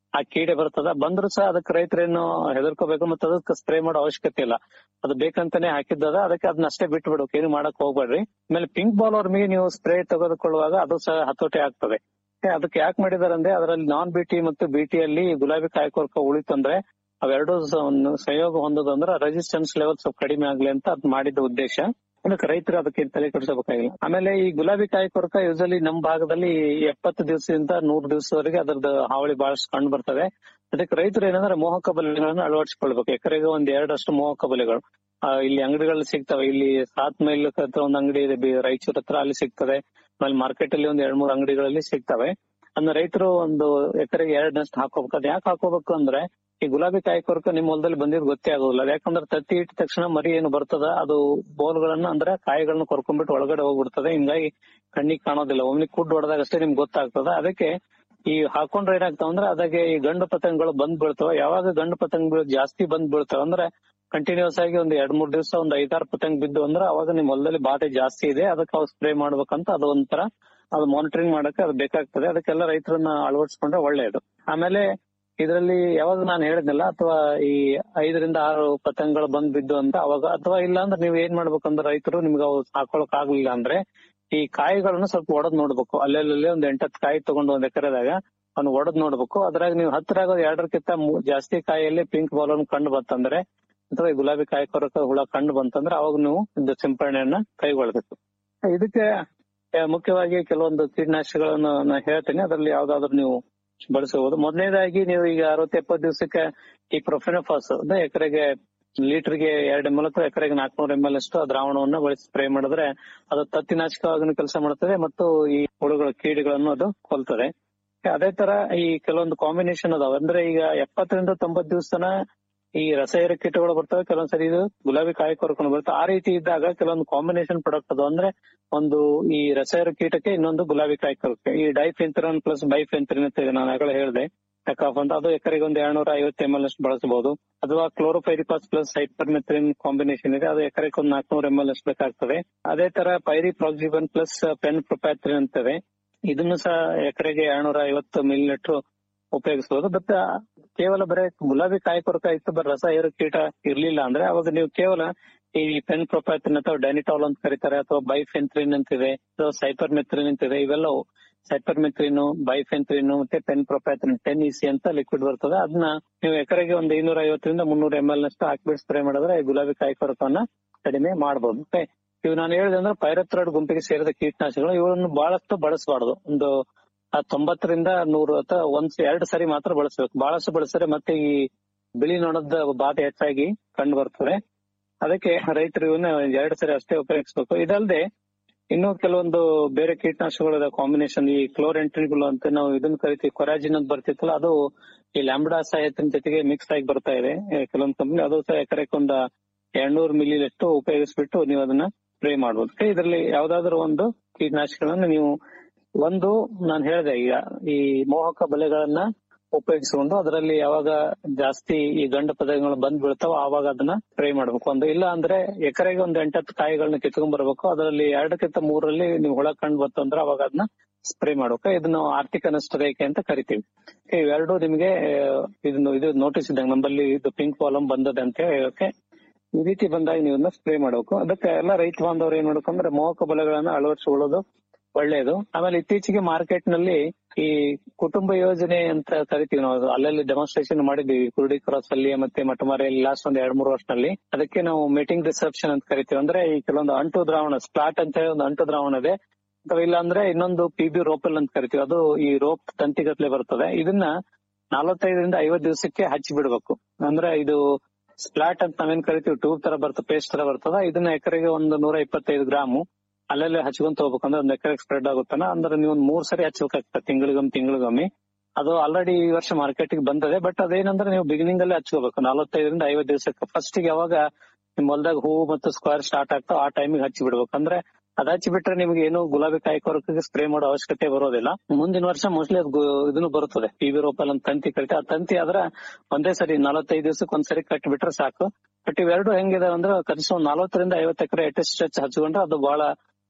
ಆ ಕೀಡೆ ಬರ್ತದ ಬಂದ್ರು ಸಹ ಅದಕ್ಕೆ ರೈತರೇನು ಹೆದರ್ಕೋಬೇಕು ಮತ್ತೆ ಅದಕ್ಕೆ ಸ್ಪ್ರೇ ಮಾಡೋ ಅವಶ್ಯಕತೆ ಇಲ್ಲ ಅದು ಬೇಕಂತಾನೆ ಹಾಕಿದ್ದದ ಅದಕ್ಕೆ ಅದನ್ನ ಅಷ್ಟೇ ಬಿಟ್ಟು ಬಿಡ್ಬೇಕು ಏನು ಮಾಡಕ್ ಹೋಗ್ಬೇಡ್ರಿ ಆಮೇಲೆ ಪಿಂಕ್ ಬಾಲ್ ಅವ್ರ ನೀವು ಸ್ಪ್ರೇ ತೆಗೆದುಕೊಳ್ಳುವಾಗ ಅದು ಸಹ ಹತೋಟಿ ಆಗ್ತದೆ ಏ, ಅದಕ್ಕೆ ಯಾಕೆ ಮಾಡಿದಾರೆ ಅಂದ್ರೆ ಅದರಲ್ಲಿ ನಾನ್ ಬಿಟಿ ಮತ್ತು ಬಿಟಿ ಅಲ್ಲಿ ಗುಲಾಬಿ ಕಾಯಕೊರಕ ಉಳಿತಂದ್ರೆ ಅವೆರಡು ಸ- ಒಂದು ಸಂಯೋಗ ಹೊಂದೋದಂದ್ರೆ ರೆಸಿಸ್ಟೆನ್ಸ್ ಲೆವೆಲ್ ಸ್ವಲ್ಪ ಕಡಿಮೆ ಆಗ್ಲಿ ಅಂತ ಅದ್ ಮಾಡಿದ ಉದ್ದೇಶ ಅದಕ್ಕೆ ರೈತರು ಅದಕ್ಕೆ ತಲೆ ಕೆಡಿಸಬೇಕಾಗಿಲ್ಲ ಆಮೇಲೆ ಈ ಗುಲಾಬಿ ಕಾಯಿ ಕೊರಕ ಯೂಸಲಿ ನಮ್ಮ ಭಾಗದಲ್ಲಿ ಎಪ್ಪತ್ತು ದಿವಸದಿಂದ ನೂರು ದಿವಸದವರೆಗೆ ಅದರದ್ದು ಹಾವಳಿ ಬಹಳಷ್ಟು ಕಂಡು ಬರ್ತದೆ ಅದಕ್ಕೆ ರೈತರು ಏನಂದ್ರೆ ಮೋಹಕ ಬಲೆಗಳನ್ನ ಅಳವಡಿಸಿಕೊಳ್ಬೇಕು ಎಕರೆಗೆ ಒಂದ್ ಎರಡಷ್ಟು ಮೋಹಕ ಬಲೆಗಳು ಆ, ಇಲ್ಲಿ ಅಂಗಡಿಗಳು ಸಿಗ್ತವೆ ಇಲ್ಲಿ ಸಾತ್ ಮೈಲ್ ಹತ್ರ ಒಂದು ಅಂಗಡಿ ಇದೆ ಬಿ- ರಾಯಚೂರ್ ಹತ್ರ ಅಲ್ಲಿ ಸಿಗ್ತದೆ ಆಮೇಲೆ ಮಾರ್ಕೆಟ್ ಅಲ್ಲಿ ಒಂದ್ ಎರಡ್ ಮೂರು ಅಂಗಡಿಗಳಲ್ಲಿ ಸಿಗ್ತವೆ ಅದನ್ನ ರೈತರು ಒಂದು ಎಕರೆಗೆ ಎರಡನಷ್ಟು ಹಾಕೋಬೇಕು ಅದ್ ಯಾಕೆ ಹಾಕೋಬೇಕು ಅಂದ್ರೆ ಈ ಗುಲಾಬಿ ಕಾಯಿ ಕೊರಕ ನಿಮ್ ಹೊಲದಲ್ಲಿ ಬಂದಿದ್ ಗೊತ್ತೇ ಆಗೋದಿಲ್ಲ ಯಾಕಂದ್ರೆ ತತ್ತಿ ಇಟ್ಟ ತಕ್ಷಣ ಮರಿ ಏನು ಬರ್ತದ ಅದು ಬೋಲ್ಗಳನ್ನ ಅಂದ್ರೆ ಕಾಯಿಗಳನ್ನ ಕೊರ್ಕೊಂಡ್ಬಿಟ್ಟು ಒಳಗಡೆ ಹೋಗ್ಬಿಡ್ತದೆ ಹಿಂಗಾಗಿ ಕಣ್ಣಿಗೆ ಕಾಣೋದಿಲ್ಲ ಒಮ್ಮೆ ಕುಡ್ ಹೊಡೆದಾಗ ಅಷ್ಟೇ ನಿಮ್ಗೆ ಗೊತ್ತಾಗ್ತದ ಅದಕ್ಕೆ ಈ ಹಾಕೊಂಡ್ರೆ ಏನಾಗ್ತಾವ ಅಂದ್ರೆ ಅದಕ್ಕೆ ಈ ಗಂಡು ಪತಂಗಗಳು ಬಂದ್ ಬೀಳ್ತಾವ ಯಾವಾಗ ಗಂಡು ಪತಂಗಗಳು ಜಾಸ್ತಿ ಬಂದ್ ಬೀಳ್ತಾವ ಅಂದ್ರೆ ಕಂಟಿನ್ಯೂಸ್ ಆಗಿ ಒಂದ್ ಎರಡ್ ಮೂರ್ ದಿವಸ ಒಂದ್ ಐದಾರು ಪತಂಗ ಬಿದ್ದು ಅಂದ್ರೆ ಅವಾಗ ನಿಮ್ ಹೊಲದಲ್ಲಿ ಬಾಧೆ ಜಾಸ್ತಿ ಇದೆ ಅದಕ್ಕೆ ಅವು ಸ್ಪ್ರೇ ಮಾಡ್ಬೇಕಂತ ಅದು ಒಂಥರ ಅದು ಮಾನಿಟರಿಂಗ್ ಮಾಡಕ್ಕೆ ಅದು ಬೇಕಾಗ್ತದೆ ಅದಕ್ಕೆಲ್ಲ ರೈತರನ್ನ ಅಳವಡಿಸ್ಕೊಂಡ್ರೆ ಒಳ್ಳೇದು ಆಮೇಲೆ ಇದರಲ್ಲಿ ಯಾವಾಗ ನಾನು ಹೇಳಿದ್ನಲ್ಲ ಅಥವಾ ಈ ಐದರಿಂದ ಆರು ಪತಂಗಗಳು ಬಂದ್ ಬಿದ್ದು ಅಂತ ಅವಾಗ ಅಥವಾ ಇಲ್ಲ ಅಂದ್ರೆ ನೀವು ಏನ್ ಮಾಡ್ಬೇಕಂದ್ರೆ ರೈತರು ನಿಮ್ಗೆ ಅವು ಹಾಕೊಳಕ್ ಆಗ್ಲಿಲ್ಲ ಅಂದ್ರೆ ಈ ಕಾಯಿಗಳನ್ನ ಸ್ವಲ್ಪ ಒಡದ್ ನೋಡ್ಬೇಕು ಅಲ್ಲೆಲ್ಲೇ ಒಂದ್ ಎಂಟತ್ತು ಕಾಯಿ ತಗೊಂಡು ಒಂದ್ ಎಕರೆದಾಗ ಅವ್ನು ಒಡದ್ ನೋಡ್ಬೇಕು ಅದ್ರಾಗ ನೀವು ಹತ್ತಿರಾಗ ಎರಡರಕ್ಕಿಂತ ಮೂ- ಜಾಸ್ತಿ ಕಾಯಿಯಲ್ಲಿ ಪಿಂಕ್ ಬಾಲ್ ಕಂಡು ಬಂತಂದ್ರೆ ಅಥವಾ ಈ ಗುಲಾಬಿ ಕಾಯಿ ಕೊರಕ ಹುಳ ಕಂಡು ಬಂತಂದ್ರೆ ಅವಾಗ ನೀವು ಇದು ಸಿಂಪರಣೆಯನ್ನ ಕೈಗೊಳ್ಬೇಕು ಇದಕ್ಕೆ ಆ, ಮುಖ್ಯವಾಗಿ ಕೆಲವೊಂದು ಕೀಟನಾಶಕಗಳನ್ನು ನಾನು ಹೇಳ್ತೇನೆ ಅದರಲ್ಲಿ ಯಾವ್ದಾದ್ರು ನೀವು ಬಳಸಬಹುದು ಮೊದಲನೇದಾಗಿ ನೀವು ಈಗ ಅರವತ್ತು ಎಪ್ಪತ್ತು ದಿವಸಕ್ಕೆ ಈ ಪ್ರೊಫೆನೋಫಾಸ್ ಅಂದ್ರೆ ಎಕರೆಗೆ ಲೀಟರ್ಗೆ ಎರಡು ಎಂ ಎಲ್ ಅಥವಾ ಎಕರೆಗೆ ನಾಲ್ಕನೂರ ಎಂ ಎಲ್ ಅಷ್ಟು ಆ ದ್ರಾವಣವನ್ನ ಬಳಸಿ ಸ್ಪ್ರೇ ಮಾಡಿದ್ರೆ ಅದು ತತ್ತಿನಾಶಕವಾಗಿ ಕೆಲಸ ಮಾಡುತ್ತದೆ ಮತ್ತು ಈ ಹುಳುಗಳ ಕೀಡಿಗಳನ್ನು ಅದು ಕೊಲ್ತದೆ ಅದೇ ತರ ಈ ಕೆಲವೊಂದು ಕಾಂಬಿನೇಷನ್ ಅದಾವ ಅಂದ್ರೆ ಈಗ ಎಪ್ಪತ್ತರಿಂದ ತೊಂಬತ್ ದಿವಸ ತನ ಈ ರಸಾಯನ ಕೀಟಗಳು ಬರ್ತವೆ ಕೆಲವೊಂದ್ಸರಿ ಇದು ಗುಲಾಬಿ ಕಾಯಿ ಕೊರ್ಕೊಂಡು ಬರ್ತವೆ ಆ ರೀತಿ ಇದ್ದಾಗ ಕೆಲವೊಂದು ಕಾಂಬಿನೇಷನ್ ಪ್ರಾಡಕ್ಟ್ ಅದು ಅಂದ್ರೆ ಒಂದು ಈ ರಸಾಯನ ಕೀಟಕ್ಕೆ ಇನ್ನೊಂದು ಗುಲಾಬಿ ಕಾಯಿ ಕೊರಕೆ ಈ ಡೈಫೆಂಥ್ರಿನ್ ಪ್ಲಸ್ ಬೈಫೆಂಥ್ರಿನ್ ಅಂತ ಇದೆ ನಾನು ಆಗಲೇ ಹೇಳಿದೆ ಟೆಕಾಫ್ ಅಂತ ಅದು ಎಕರೆಗೆ ಒಂದು ಎರಡ್ನೂರ ಐವತ್ತು ಎಂ ಎಲ್ ಅಷ್ಟು ಬಳಸಬಹುದು ಅಥವಾ ಕ್ಲೋರೋಫೈರಿಪಾಸ್ ಪ್ಲಸ್ ಹೈಪರ್ಮೆಥ್ರಿನ್ ಕಾಂಬಿನೇಷನ್ ಇದೆ ಅದು ಎಕರೆಗೆ ಒಂದು ನಾಲ್ಕನೂರ ಎಂ ಎಲ್ ಅಷ್ಟು ಬೇಕಾಗ್ತದೆ ಅದೇ ತರ ಪೈರಿ ಪ್ರಾಕ್ಸಿಬನ್ ಪ್ಲಸ್ ಪೆನ್ ಪ್ರೊಪ್ಯಾಥ್ರಿನ್ ಅಂತದೆ ಇದನ್ನು ಸಹ ಎಕರೆಗೆ ಎರಡ್ನೂರ ಐವತ್ತು ಮಿಲಿ ಲೀಟರ್ ಉಪಯೋಗಿಸಬಹುದು ಬಟ್ ಕೇವಲ ಬರೀ ಗುಲಾಬಿ ಕಾಯಿ ಕೊರಕ ಇತ್ತು ಬರೀ ರಸ ಏರು ಕೀಟ ಇರ್ಲಿಲ್ಲ ಅಂದ್ರೆ ಅವಾಗ ನೀವು ಕೇವಲ ಈ ಪೆನ್ ಪ್ರೊಪ್ಯಾಥ್ರಿನ್ ಅಥವಾ ಡೈನಿಟಾಲ್ ಅಂತ ಕರೀತಾರೆ ಅಥವಾ ಬೈಫೆಂಥ್ರಿನ್ ಅಂತಿದೆ ಅಥವಾ ಸೈಪರ್ಮೆಥ್ರಿನ್ ಅಂತಿದೆ ಇವೆಲ್ಲವು ಸೈಪರ್ಮೆಥ್ರಿನ್ ಬೈಫೆಂಥ್ರಿನ್ ಮತ್ತೆ ಪೆನ್ ಪ್ರೊಪ್ಯಾಥ್ರಿನ್ ಟೆನ್ ಇಸಿ ಅಂತ ಲಿಕ್ವಿಡ್ ಬರ್ತದೆ ಅದನ್ನ ನೀವು ಎಕರೆಗೆ ಒಂದು ಐನೂರ ಐವತ್ತರಿಂದ ಮುನ್ನೂರ ಎಂ ಎಲ್ ನಷ್ಟು ಹಾಕ್ಬಿಟ್ಟು ಸ್ಪ್ರೇ ಮಾಡಿದ್ರೆ ಈ ಗುಲಾಬಿ ಕಾಯಿ ಕೊರಕವನ್ನ ಕಡಿಮೆ ಮಾಡಬಹುದು Okay? ಇವು ನಾನು ಹೇಳಿದೆ ಅಂದ್ರೆ ಪೈರತ್ರಾಯ್ಡ್ ಗುಂಪಿಗೆ ಸೇರಿದ ಕೀಟನಾಶಕಗಳು ಇವನ್ನು ಬಹಳಷ್ಟು ಬಳಸಬಾರ್ದು ಒಂದು ಆ ತೊಂಬತ್ತರಿಂದ ನೂರು ಅಥವಾ ಒಂದ್ ಎರಡು ಸರಿ ಮಾತ್ರ ಬಳಸಬೇಕು ಬಹಳಷ್ಟು ಬಳಸಿದ್ರೆ ಮತ್ತೆ ಈ ಬಿಳಿ ನೊಣದ ಬಾಧೆ ಹೆಚ್ಚಾಗಿ ಕಂಡು ಬರ್ತದೆ ಅದಕ್ಕೆ ರೈತರು ಇವನ್ನ ಎರಡು ಸರಿ ಅಷ್ಟೇ ಉಪಯೋಗಿಸಬೇಕು ಇದಲ್ಲದೆ ಇನ್ನು ಕೆಲವೊಂದು ಬೇರೆ ಕೀಟನಾಶಕಗಳ ಕಾಂಬಿನೇಷನ್ ಈ ಕ್ಲೋರೆಂಟ್ರಿಗಳು ಅಂತ ನಾವು ಇದನ್ನ ಕರಿತೀವಿ ಕೊರಾಜಿನ್ ಅಂತ ಬರ್ತಿತ್ತಲ್ಲ ಅದು ಈ ಲ್ಯಾಂಬ್ಡಾ ಸಹಾಯತಿನ ಜೊತೆಗೆ ಮಿಕ್ಸ್ ಆಗಿ ಬರ್ತಾ ಇದೆ ಏ, ಕೆಲವೊಂದು ಕಂಪನಿ ಅದು ಸಹ ಎಕರೆಗೆ ಒಂದು ಎರಡ್ನೂರು ಮಿಲಿ ಅಷ್ಟು ಉಪಯೋಗಿಸ್ಬಿಟ್ಟು ನೀವು ಅದನ್ನ ಸ್ಪ್ರೇ ಮಾಡಬಹುದು ಇದರಲ್ಲಿ ಯಾವ್ದಾದ್ರು ಒಂದು ಕೀಟನಾಶಕಗಳನ್ನ ನೀವು ಒಂದು ನಾನು ಹೇಳಿದೆ ಈಗ ಈ ಮೋಹಕ ಬಲೆಗಳನ್ನ ಉಪಯೋಗಿಸಿಕೊಂಡು ಅದರಲ್ಲಿ ಯಾವಾಗ ಜಾಸ್ತಿ ಈ ಗಂಡು ಪದಗಳು ಬಂದ್ ಬೀಳ್ತಾವ ಆವಾಗ ಅದನ್ನ ಸ್ಪ್ರೇ ಮಾಡ್ಬೇಕು ಒಂದು ಇಲ್ಲ ಅಂದ್ರೆ ಎಕರೆಗೆ ಒಂದು ಎಂಟತ್ತು ಕಾಯಿಗಳನ್ನ ಕಿತ್ಕೊಂಡ್ ಬರ್ಬೇಕು ಅದರಲ್ಲಿ ಎರಡಕ್ಕಿಂತ ಮೂರಲ್ಲಿ ನೀವು ಹುಳ ಕಂಡು ಬಂತು ಅಂದ್ರೆ ಅವಾಗ ಅದನ್ನ ಸ್ಪ್ರೇ ಮಾಡ್ಬೇಕು ಇದನ್ನ ನಾವು ಆರ್ಥಿಕ ನಷ್ಟ ರೇಖೆ ಅಂತ ಕರಿತೀವಿ ಇವೆರಡು ನಿಮ್ಗೆ ಆ, ಇದನ್ನು ಇದು ನೋಟಿಸ್ ಇದ್ದಂಗೆ ನಮ್ಮಲ್ಲಿ ಇದು ಪಿಂಕ್ ಕಾಲಮ್ ಬಂದದೆ ಅಂತ ಹೇಳಕ್ಕೆ ಈ ರೀತಿ ಬಂದಾಗ ನೀವು ಸ್ಪ್ರೇ ಮಾಡಬೇಕು ಅದಕ್ಕೆ ಎಲ್ಲ ರೈತ ಬಾಂಧವರು ಏನ್ ಮಾಡ್ಬೇಕು ಅಂದ್ರೆ ಮೋಹಕ ಬಲೆಗಳನ್ನ ಅಳವಡಿಸಿಕೊಳ್ಳೋದು ಒಳ್ಳೆಯದು ಆಮೇಲೆ ಇತ್ತೀಚೆಗೆ ಮಾರ್ಕೆಟ್ ನಲ್ಲಿ ಈ ಕುಟುಂಬ ಯೋಜನೆ ಅಂತ ಕರಿತೀವಿ ನಾವು ಅದು ಅಲ್ಲಲ್ಲಿ ಡೆಮಾನ್ಸ್ಟ್ರೇಷನ್ ಮಾಡಿದ್ವಿ ಕುರುಡಿ ಕ್ರಾಸ್ ಅಲ್ಲಿ ಮತ್ತೆ ಮಠಮಾರಿಯಲ್ಲಿ ಲಾಸ್ಟ್ ಒಂದ್ ಎರಡ್ ಮೂರು ವರ್ಷದಲ್ಲಿ ಅದಕ್ಕೆ ನಾವು ಮೀಟಿಂಗ್ ರಿಸೆಪ್ಷನ್ ಅಂತ ಕರಿತೀವಿ ಅಂದ್ರೆ ಈ ಕೆಲವೊಂದು ಅಂಟು ದ್ರಾವಣ ಸ್ಪ್ಲಾಟ್ ಅಂತ ಹೇಳಿ ಒಂದು ಅಂಟು ದ್ರಾವಣ ಇದೆ ಅಥವಾ ಇಲ್ಲ ಅಂದ್ರೆ ಇನ್ನೊಂದು ಪಿ ಬಿ ರೋಪಲ್ ಅಂತ ಕರಿತೀವಿ ಅದು ಈ ರೋಪ್ ತಂತಿಗತ್ಲೆ ಬರ್ತದೆ ಇದನ್ನ ನಲವತ್ತೈದರಿಂದ ಐವತ್ ದಿವಸಕ್ಕೆ ಹಚ್ಚಿ ಬಿಡ್ಬೇಕು ಅಂದ್ರೆ ಇದು ಸ್ಪ್ಲಾಟ್ ಅಂತ ನಾವೇನ್ ಕರಿತೀವಿ ಟ್ಯೂಬ್ ತರ ಬರ್ತದೆ ಪೇಸ್ಟ್ ತರ ಬರ್ತದ ಇದನ್ನ ಎಕರೆಗೆ ಒಂದು ನೂರ ಇಪ್ಪತ್ತೈದು ಗ್ರಾಮು ಅಲ್ಲಲ್ಲೇ ಹಚ್ಕೊಂತ ಹೋಗ್ಬೇಕು ಅಂದ್ರೆ ಒಂದ್ ಎಕರೆಗೆ ಸ್ಪ್ರೆಡ್ ಆಗುತ್ತಾನ ಅಂದ್ರೆ ನೀವು ಒಂದ್ ಮೂರ್ ಸರಿ ಹಚ್ಬೇಕಾಗ್ತದೆ ತಿಂಗಳಿಗೊಮ್ಮೆ ತಿಂಗಳಿಗೊಮ್ಮೆ ಅದು ಆಲ್ರೆಡಿ ಈ ವರ್ಷ ಮಾರ್ಕೆಟ್ ಗೆ ಬಂದದೆ ಬಟ್ ಅದೇನಂದ್ರೆ ನೀವು ಬಿಗಿನಿಂಗ್ ಅಲ್ಲಿ ಹಚ್ಕೋಬೇಕು ನಲವತ್ತೈದರಿಂದ ಐವತ್ ದಿವಸಕ್ಕೆ ಫಸ್ಟ್ ಗೆ ಯಾವಾಗ ನಿಮ್ ಹೊಲದಾಗ ಹೂವು ಮತ್ತು ಸ್ಕ್ವೇರ್ ಸ್ಟಾರ್ಟ್ ಆಗ್ತಾವ ಆ ಟೈಮಿಗೆ ಹಚ್ಚಿ ಬಿಡ್ಬೇಕು ಅಂದ್ರೆ ಅದ್ ಹಚ್ಚಿ ಬಿಟ್ರೆ ನಿಮ್ಗೆ ಏನು ಗುಲಾಬಿ ಕಾಯಿ ಕೊರಕಿಗೆ ಸ್ಪ್ರೇ ಮಾಡೋ ಅವಶ್ಯಕತೆ ಬರೋದಿಲ್ಲ ಮುಂದಿನ ವರ್ಷ ಮೋಸ್ಟ್ಲಿ ಅದು ಗು- ಇದನ್ನು ಬರುತ್ತದೆ ಪಿ ವಿ ರೋಪಲ್ ಅಂತ ತಂತಿ ಕರಿತೆ ಆ ತಂತಿ ಆದ್ರ ಒಂದೇ ಸರಿ ನಲವತ್ತೈದು ದಿವಸಕ್ಕೆ ಒಂದ್ಸರಿ ಕಟ್ಟಿ ಬಿಟ್ರೆ ಸಾಕು ಬಟ್ ಇವೆರಡು ಹೆಂಗಿದೆ ಅಂದ್ರೆ ಕನಿಷ್ಠ ಒಂದ್ ನಲವತ್ತರಿಂದ ಐವತ್ತು ಎಕರೆ ಎಟೆಸ್ಟ್ ಹಚ್ಕೊಂಡ್ರೆ ಅದು ಬಹಳ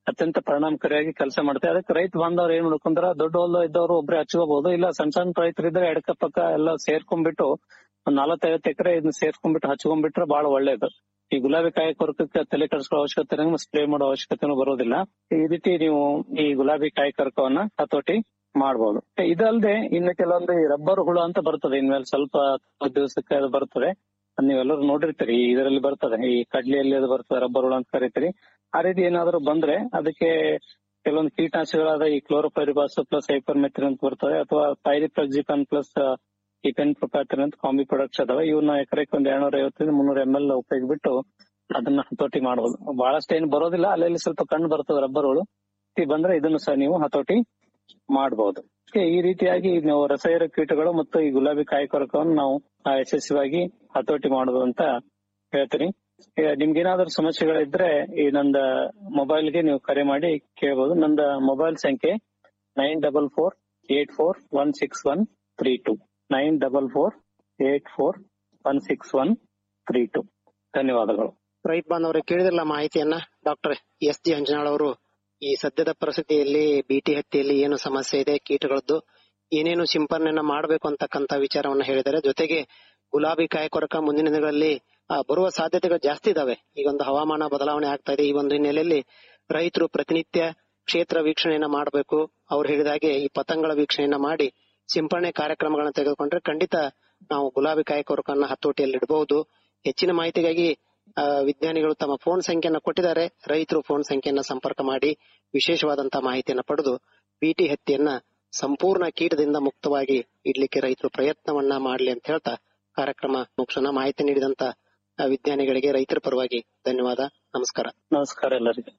ಅತ್ಯಂತ ಪರಿಣಾಮಕಾರಿಯಾಗಿ ಕೆಲಸ ಮಾಡುತ್ತೆ ಅದಕ್ಕೆ ರೈತ ಬಾಂಧವ್ರು ಏನ್ ಮಾಡ್ಕೊಂಡ್ರ ದೊಡ್ಡ ಹೊಲ ಇದ್ದವರು ಒಬ್ರೆ ಹಚ್ಕೋಬಹುದು ಇಲ್ಲ ಸಣ್ಣ ಸಣ್ಣ ರೈತರಿದ್ರೆ ಎಡಕ ಪಕ್ಕ ಎಲ್ಲ ಸೇರ್ಕೊಂಡ್ಬಿಟ್ಟು ಒಂದ್ ನಲವತ್ತೈವತ್ತು ಎಕರೆ ಇದನ್ನ ಸೇರ್ಕೊಂಡ್ಬಿಟ್ಟು ಹಚ್ಕೊಂಡ್ಬಿಟ್ರೆ ಬಹಳ ಒಳ್ಳೇದು ಈ ಗುಲಾಬಿ ಕಾಯಿ ಕೊರಕಕ್ಕೆ ತಲೆ ಕೆಡಿಸ್ಕೊಳ್ಳೋ ಅವಶ್ಯಕತೆ ಸ್ಪ್ರೇ ಮಾಡೋ ಅವಶ್ಯಕತೆನೂ ಬರೋದಿಲ್ಲ ಈ ರೀತಿ ನೀವು ಈ ಗುಲಾಬಿ ಕಾಯಿ ಕೊರಕವನ್ನ ಹತೋಟಿ ಮಾಡಬಹುದು ಇದಲ್ಲದೆ ಇನ್ನು ಕೆಲವೊಂದು ಈ ರಬ್ಬರ್ ಹುಳು ಅಂತ ಬರ್ತದೆ ಇನ್ಮೇಲೆ ಸ್ವಲ್ಪ ದಿವಸಕ್ಕೆ ಅದು ಬರ್ತದೆ ಅದ್ ನೀವೆಲ್ಲರೂ ನೋಡಿರ್ತೀರಿ ಈ ಇದರಲ್ಲಿ ಬರ್ತದೆ ಈ ಕಡ್ಲಿಯಲ್ಲಿ ಅದು ಬರ್ತದೆ ರಬ್ಬರ್ ಹುಳು ಅಂತ ಕರಿತೀರಿ ಆ ರೀತಿ ಏನಾದ್ರು ಬಂದ್ರೆ ಅದಕ್ಕೆ ಕೆಲವೊಂದು ಕೀಟನಾಶಕಗಳಾದ ಈ ಕ್ಲೋರೋಪೈರಿಬಾಸ್ ಪ್ಲಸ್ ಹೈಪರ್ಮೆಥಿನ್ ಅಂತ ಬರ್ತದೆ ಅಥವಾ ಪೈರಿಪ್ರಜಿಪನ್ ಪ್ಲಸ್ ಈ ಪೆನ್ ಪ್ರೊಪ್ಯಾಥಿನ್ ಅಂತ ಕಾಂಬಿ ಪ್ರಾಡಕ್ಟ್ಸ್ ಅದಾವ ಇವನ್ನ ಎಕರೆಗೆ ಒಂದ್ ಎರಡ್ನೂರ ಐವತ್ತರಿಂದ ಮುನ್ನೂರ ಎಂ ಎಲ್ ಉಪಯೋಗ ಬಿಟ್ಟು ಅದನ್ನ ಹತೋಟಿ ಮಾಡಬಹುದು ಬಹಳಷ್ಟು ಏನು ಬರೋದಿಲ್ಲ ಅಲ್ಲಲ್ಲಿ ಸ್ವಲ್ಪ ಕಣ್ಣು ಬರ್ತದೆ ರಬ್ಬರ್ ಹುಳು ಈ ಬಂದ್ರೆ ಇದನ್ನು ಸಹ ನೀವು ಹತೋಟಿ ಮಾಡಬಹುದು ಈ ರೀತಿಯಾಗಿ ನಾವು ರಸಾಯನ ಕೀಟಗಳು ಮತ್ತು ಈ ಗುಲಾಬಿ ಕಾಯಿ ಕೊರಕವನ್ನು ನಾವು ಆ, ಯಶಸ್ವಿಯಾಗಿ ಹತೋಟಿ ಮಾಡುದು ಅಂತ ಹೇಳ್ತೀನಿ ಈಗ ನಿಮ್ಗೇನಾದ್ರೂ ಸಮಸ್ಯೆಗಳಿದ್ರೆ ಈ ನಂದ ಮೊಬೈಲ್ಗೆ ನೀವು ಕರೆ ಮಾಡಿ ಕೇಳಬಹುದು ನಂದ ಮೊಬೈಲ್ ಸಂಖ್ಯೆ nine double four eight four one six one three two nine double four eight four one six one three two ಧನ್ಯವಾದಗಳು ರೈತ ಬಾಂಧವರೇ ಕೇಳಿದ್ರಲ್ಲ ಮಾಹಿತಿಯನ್ನ ಡಾಕ್ಟರ್ ಎಸ್ ಜಿ ಅಂಜನಾಳ್ ಅವರು ಈ ಸದ್ಯದ ಪರಿಸ್ಥಿತಿಯಲ್ಲಿ ಬಿಟಿ ಹತ್ತಿಯಲ್ಲಿ ಏನು ಸಮಸ್ಯೆ ಇದೆ ಕೀಟಗಳದ್ದು ಏನೇನು ಸಿಂಪರಣೆಯನ್ನ ಮಾಡಬೇಕು ಅಂತಕ್ಕಂತ ವಿಚಾರವನ್ನ ಹೇಳಿದ್ದಾರೆ ಜೊತೆಗೆ ಗುಲಾಬಿ ಕಾಯಿ ಕೊರಕ ಮುಂದಿನ ದಿನಗಳಲ್ಲಿ ಆ, ಬರುವ ಸಾಧ್ಯತೆಗಳು ಜಾಸ್ತಿ ಇದಾವೆ ಈಗ ಒಂದು ಹವಾಮಾನ ಬದಲಾವಣೆ ಆಗ್ತಾ ಇದೆ ಈ ಒಂದು ಹಿನ್ನೆಲೆಯಲ್ಲಿ ರೈತರು ಪ್ರತಿನಿತ್ಯ ಕ್ಷೇತ್ರ ವೀಕ್ಷಣೆಯನ್ನ ಮಾಡಬೇಕು ಅವ್ರು ಹೇಳಿದ ಹಾಗೆ ಈ ಪತಂಗಗಳ ವೀಕ್ಷಣೆಯನ್ನ ಮಾಡಿ ಸಿಂಪರಣೆ ಕಾರ್ಯಕ್ರಮಗಳನ್ನ ತೆಗೆದುಕೊಂಡ್ರೆ ಖಂಡಿತ ನಾವು ಗುಲಾಬಿ ಕಾಯಿ ಕೊರಕನ್ನ ಹತೋಟಿಯಲ್ಲಿ ಇಡಬಹುದು ಹೆಚ್ಚಿನ ಮಾಹಿತಿಗಾಗಿ ಆ, ವಿಜ್ಞಾನಿಗಳು ತಮ್ಮ ಫೋನ್ ಸಂಖ್ಯೆಯನ್ನ ಕೊಟ್ಟಿದ್ದಾರೆ ರೈತರು ಫೋನ್ ಸಂಖ್ಯೆಯನ್ನ ಸಂಪರ್ಕ ಮಾಡಿ ವಿಶೇಷವಾದಂತಹ ಮಾಹಿತಿಯನ್ನ ಪಡೆದು ಬಿಟಿ ಹತ್ತಿಯನ್ನ ಸಂಪೂರ್ಣ ಕೀಟದಿಂದ ಮುಕ್ತವಾಗಿ ಇಡ್ಲಿಕ್ಕೆ ರೈತರು ಪ್ರಯತ್ನವನ್ನ ಮಾಡ್ಲಿ ಅಂತ ಹೇಳ್ತಾ ಕಾರ್ಯಕ್ರಮ ಮುಗಿಸೋಣ ಮಾಹಿತಿ ನೀಡಿದಂತ ಆ, ವಿಜ್ಞಾನಿಗಳಿಗೆ ರೈತರ ಪರವಾಗಿ ಧನ್ಯವಾದ ನಮಸ್ಕಾರ ನಮಸ್ಕಾರ ಎಲ್ಲರಿಗೂ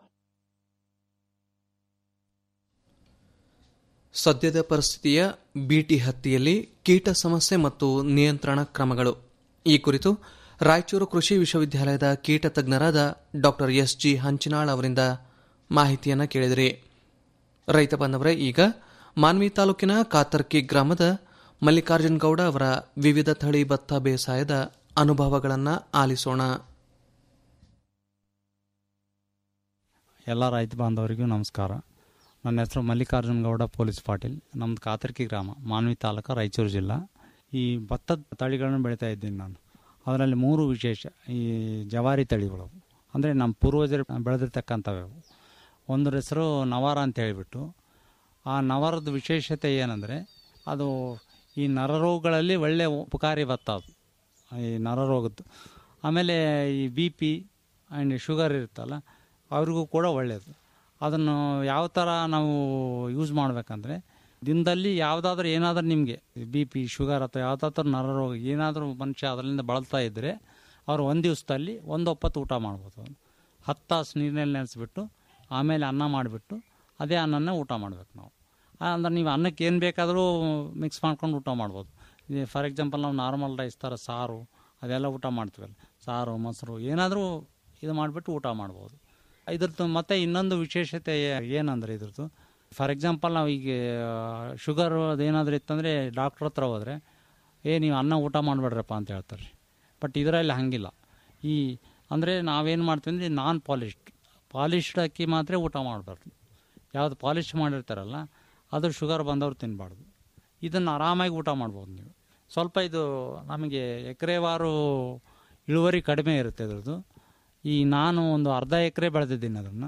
ಸದ್ಯದ ಪರಿಸ್ಥಿತಿಯ ಬಿಟಿ ಹತ್ತಿಯಲ್ಲಿ ಕೀಟ ಸಮಸ್ಯೆ ಮತ್ತು ನಿಯಂತ್ರಣ ಕ್ರಮಗಳು ಈ ಕುರಿತು ರಾಯಚೂರು ಕೃಷಿ ವಿಶ್ವವಿದ್ಯಾಲಯದ ಕೀಟ ತಜ್ಞರಾದ ಡಾಕ್ಟರ್ ಎಸ್ ಜಿ ಹಂಚಿನಾಳ್ ಅವರಿಂದ ಮಾಹಿತಿಯನ್ನು ಕೇಳಿದಿರಿ ರೈತ ಬಾಂಧವರೇ ಈಗ ಮಾನ್ವಿ ತಾಲೂಕಿನ ಕಾತರ್ಕಿ ಗ್ರಾಮದ ಮಲ್ಲಿಕಾರ್ಜುನ್ ಗೌಡ ಅವರ ವಿವಿಧ ತಳಿ ಭತ್ತ ಬೇಸಾಯದ ಅನುಭವಗಳನ್ನು ಆಲಿಸೋಣ ಎಲ್ಲ ರೈತ ಬಾಂಧವರಿಗೂ ನಮಸ್ಕಾರ ನನ್ನ ಹೆಸರು ಮಲ್ಲಿಕಾರ್ಜುನ್ ಗೌಡ ಪೊಲೀಸ್ ಪಾಟೀಲ್ ನಮ್ಮದು ಕಾತರ್ಕಿ ಗ್ರಾಮ ಮಾನ್ವಿ ತಾಲೂಕು ರಾಯಚೂರು ಜಿಲ್ಲಾ ಈ ಭತ್ತದ ತಳಿಗಳನ್ನು ಬೆಳೀತಾ ಇದ್ದೀನಿ ನಾನು ಅದರಲ್ಲಿ ಮೂರು ವಿಶೇಷ ಈ ಜವಾರಿ ತಳಿಗಳು ಅಂದರೆ ನಮ್ಮ ಪೂರ್ವಜರು ಬೆಳೆದಿರ್ತಕ್ಕಂಥವು ಅವು. ಒಂದರ ಹೆಸರು ನವಾರ ಅಂತ ಹೇಳಿಬಿಟ್ಟು ಆ ನವರದ ವಿಶೇಷತೆ ಏನಂದರೆ ಅದು ಈ ನರರೋಗಗಳಲ್ಲಿ ಒಳ್ಳೆಯ ಉಪಕಾರಿ ಭತ್ತ ಅದು ಈ ನರರೋಗದ್ದು ಆಮೇಲೆ ಈ ಬಿ ಪಿ ಆ್ಯಂಡ್ ಶುಗರ್ ಇರುತ್ತಲ್ಲ ಅವ್ರಿಗೂ ಕೂಡ ಒಳ್ಳೆಯದು ಅದನ್ನು ಯಾವ ಥರ ನಾವು ಯೂಸ್ ಮಾಡಬೇಕಂದ್ರೆ ದಿನದಲ್ಲಿ ಯಾವುದಾದ್ರೂ ಏನಾದರೂ ನಿಮಗೆ ಬಿ ಪಿ ಶುಗರ್ ಅಥವಾ ಯಾವುದಾದ್ರೂ ನರರೋಗ ಏನಾದರೂ ಮನುಷ್ಯ ಅದರಿಂದ ಬಳಲ್ತಾ ಇದ್ದರೆ ಅವರು ಒಂದು ದಿವಸದಲ್ಲಿ ಒಂದು ಒಪ್ಪತ್ತು ಊಟ ಮಾಡ್ಬೋದು ಅವ್ನು. ಹತ್ತು ತಾಸು ನೀರಿನಲ್ಲಿ ನೆನೆಸ್ಬಿಟ್ಟು ಆಮೇಲೆ ಅನ್ನ ಮಾಡಿಬಿಟ್ಟು ಅದೇ ಅನ್ನನೇ ಊಟ ಮಾಡ್ಬೇಕು ನಾವು ಆ, ಅಂದ್ರೆ ನೀವು ಅನ್ನಕ್ಕೆ ಏನು ಬೇಕಾದರೂ ಮಿಕ್ಸ್ ಮಾಡ್ಕೊಂಡು ಊಟ ಮಾಡ್ಬೋದು ಈಗ ಫಾರ್ ಎಕ್ಸಾಂಪಲ್ ನಾವು ನಾರ್ಮಲ್ ರೈಸ್ ಥರ ಸಾರು ಅದೆಲ್ಲ ಊಟ ಮಾಡ್ತೀವಲ್ಲ ಸಾರು ಮೊಸರು ಏನಾದರೂ ಇದು ಮಾಡಿಬಿಟ್ಟು ಊಟ ಮಾಡ್ಬೋದು ಇದ್ರದ್ದು ಮತ್ತೆ ಇನ್ನೊಂದು ವಿಶೇಷತೆ ಏನಂದ್ರೆ ಇದ್ರದ್ದು ಫಾರ್ ಎಕ್ಸಾಂಪಲ್ ನಾವು ಈಗ ಶುಗರ್ ಅದೇನಾದರೂ ಇತ್ತಂದರೆ ಡಾಕ್ಟ್ರ್ ಹತ್ರ ಹೋದರೆ ಏ ನೀವು ಅನ್ನ ಊಟ ಮಾಡಬೇಡ್ರಪ್ಪ ಅಂತ ಹೇಳ್ತಾರೆ ಬಟ್ ಇದರಲ್ಲಿ ಹಾಗಿಲ್ಲ ಈ ಅಂದರೆ ನಾವೇನು ಮಾಡ್ತೀವಿ ಅಂದರೆ ನಾನ್ ಪಾಲಿಶ್ಡ್ ಪಾಲಿಶ್ಡ್ ಅಕ್ಕಿ ಮಾತ್ರ ಊಟ ಮಾಡಬಾರ್ದು ಯಾವುದು ಪಾಲಿಶ್ ಮಾಡಿರ್ತಾರಲ್ಲ ಅದು ಶುಗರ್ ಬಂದವ್ರು ತಿನ್ನಬಾರ್ದು ಇದನ್ನು ಆರಾಮಾಗಿ ಊಟ ಮಾಡ್ಬೋದು ನೀವು ಸ್ವಲ್ಪ ಇದು ನಮಗೆ ಎಕರೆವಾರು ಇಳುವರಿ ಕಡಿಮೆ ಇರುತ್ತೆ ಇದ್ರದ್ದು ಈ ನಾನು ಒಂದು ಅರ್ಧ ಎಕರೆ ಬೆಳೆದಿದ್ದೀನಿ ಅದನ್ನು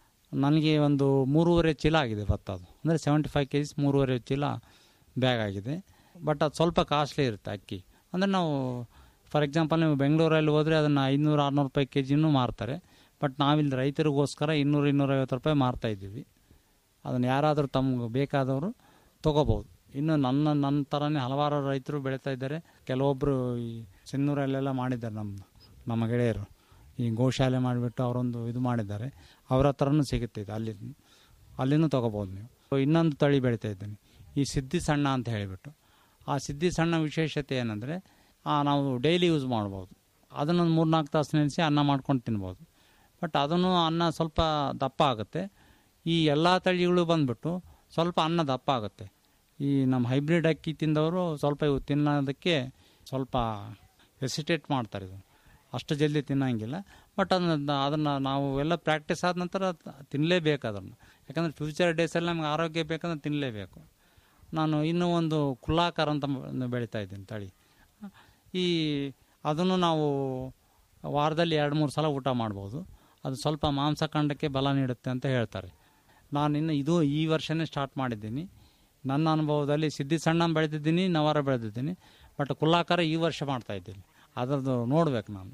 ನನಗೆ ಒಂದು ಮೂರುವರೆ ಚೀಲ ಆಗಿದೆ ಭತ್ತ ಅದು ಅಂದರೆ ಸೆವೆಂಟಿ ಫೈವ್ ಕೆ ಜಿಸ್ ಮೂರುವರೆ ಚೀಲ ಬ್ಯಾಗ್ ಆಗಿದೆ ಬಟ್ ಅದು ಸ್ವಲ್ಪ ಕಾಸ್ಟ್ಲಿ ಇರುತ್ತೆ ಅಕ್ಕಿ ಅಂದರೆ ನಾವು ಫಾರ್ ಎಕ್ಸಾಂಪಲ್ ನೀವು ಬೆಂಗಳೂರಲ್ಲಿ ಹೋದರೆ ಅದನ್ನು ಐನೂರು ಆರುನೂರು ರೂಪಾಯಿ ಕೆ ಜಿನೂ ಮಾರ್ತಾರೆ ಬಟ್ ನಾವಿಲ್ಲಿ ರೈತರಿಗೋಸ್ಕರ ಇನ್ನೂರು ಇನ್ನೂರೈವತ್ತು ರೂಪಾಯಿ ಮಾರ್ತಾ ಇದ್ದೀವಿ ಅದನ್ನು ಯಾರಾದರೂ ತಮ್ಗೆ ಬೇಕಾದವರು ತೊಗೋಬೋದು ಇನ್ನು ನನ್ನ ನನ್ನ ಥರನೇ ಹಲವಾರು ರೈತರು ಬೆಳೀತಾ ಇದ್ದಾರೆ ಕೆಲವೊಬ್ಬರು ಈ ಸಿನ್ನೂರಲ್ಲೆಲ್ಲ ಮಾಡಿದ್ದಾರೆ ನಮ್ಮ ನಮ್ಮ ಗೆಳೆಯರು ಈ ಗೋಶಾಲೆ ಮಾಡಿಬಿಟ್ಟು ಅವರೊಂದು ಇದು ಮಾಡಿದ್ದಾರೆ ಅವರ ಹತ್ರನೂ ಸಿಗುತ್ತೆ ಇದು ಅಲ್ಲಿ ಅಲ್ಲಿನೂ ತೊಗೋಬೋದು ನೀವು ಇನ್ನೊಂದು ತಳಿ ಬೆಳೀತಾ ಇದ್ದೀನಿ ಈ ಸಿದ್ಧಿ ಸಣ್ಣ ಅಂತ ಹೇಳಿಬಿಟ್ಟು ಆ ಸಿದ್ಧಿ ಸಣ್ಣ ವಿಶೇಷತೆ ಏನಂದರೆ ನಾವು ಡೈಲಿ ಯೂಸ್ ಮಾಡ್ಬೋದು ಅದನ್ನೊಂದು ಮೂರ್ನಾಲ್ಕು ತಾಸು ನೆನೆಸಿ ಅನ್ನ ಮಾಡ್ಕೊಂಡು ತಿನ್ಬೋದು ಬಟ್ ಅದನ್ನು ಅನ್ನ ಸ್ವಲ್ಪ ದಪ್ಪ ಆಗುತ್ತೆ ಈ ಎಲ್ಲ ತಳಿಗಳು ಬಂದ್ಬಿಟ್ಟು ಸ್ವಲ್ಪ ಅನ್ನ ದಪ್ಪ ಆಗುತ್ತೆ ಈ ನಮ್ಮ ಹೈಬ್ರಿಡ್ ಅಕ್ಕಿ ತಿಂದವರು ಸ್ವಲ್ಪ ಇವು ತಿನ್ನೋದಕ್ಕೆ ಸ್ವಲ್ಪ ಹೆಸಿಟೇಟ್ ಮಾಡ್ತಾರೆ ಇದು ಅಷ್ಟು ಜಲ್ದಿ ತಿನ್ನೋಂಗಿಲ್ಲ ಬಟ್ ಅದನ್ನ ಅದನ್ನು ನಾವು ಎಲ್ಲ ಪ್ರಾಕ್ಟೀಸ್ ಆದ ನಂತರ ತಿನ್ನಲೇಬೇಕು ಅದನ್ನು ಯಾಕಂದರೆ ಫ್ಯೂಚರ್ ಡೇಸಲ್ಲಿ ನಮ್ಗೆ ಆರೋಗ್ಯ ಬೇಕಂದ್ರೆ ತಿನ್ನಲೇಬೇಕು ನಾನು ಇನ್ನೂ ಒಂದು ಕುಲ್ಲಾಕಾರ ಅಂತ ಮ- ಬೆಳೀತಾ ಇದ್ದೀನಿ ತಳಿ ಈ ಅದನ್ನು ನಾವು ವಾರದಲ್ಲಿ ಎರಡು ಮೂರು ಸಲ ಊಟ ಮಾಡ್ಬೋದು ಅದು ಸ್ವಲ್ಪ ಮಾಂಸಖಂಡಕ್ಕೆ ಬಲ ನೀಡುತ್ತೆ ಅಂತ ಹೇಳ್ತಾರೆ ನಾನು ಇನ್ನು ಇದು ಈ ವರ್ಷನೇ ಸ್ಟಾರ್ಟ್ ಮಾಡಿದ್ದೀನಿ ನನ್ನ ಅನುಭವದಲ್ಲಿ ಸಿದ್ಧಿ ಸಣ್ಣ ಬೆಳೆದಿದ್ದೀನಿ ನವಾರ ಬೆಳೆದಿದ್ದೀನಿ ಬಟ್ ಕುಲ್ಲಾಕಾರ ಈ ವರ್ಷ ಮಾಡ್ತಾ ಇದ್ದೀನಿ ಅದರದ್ದು ನೋಡ್ಬೇಕು ನಾನು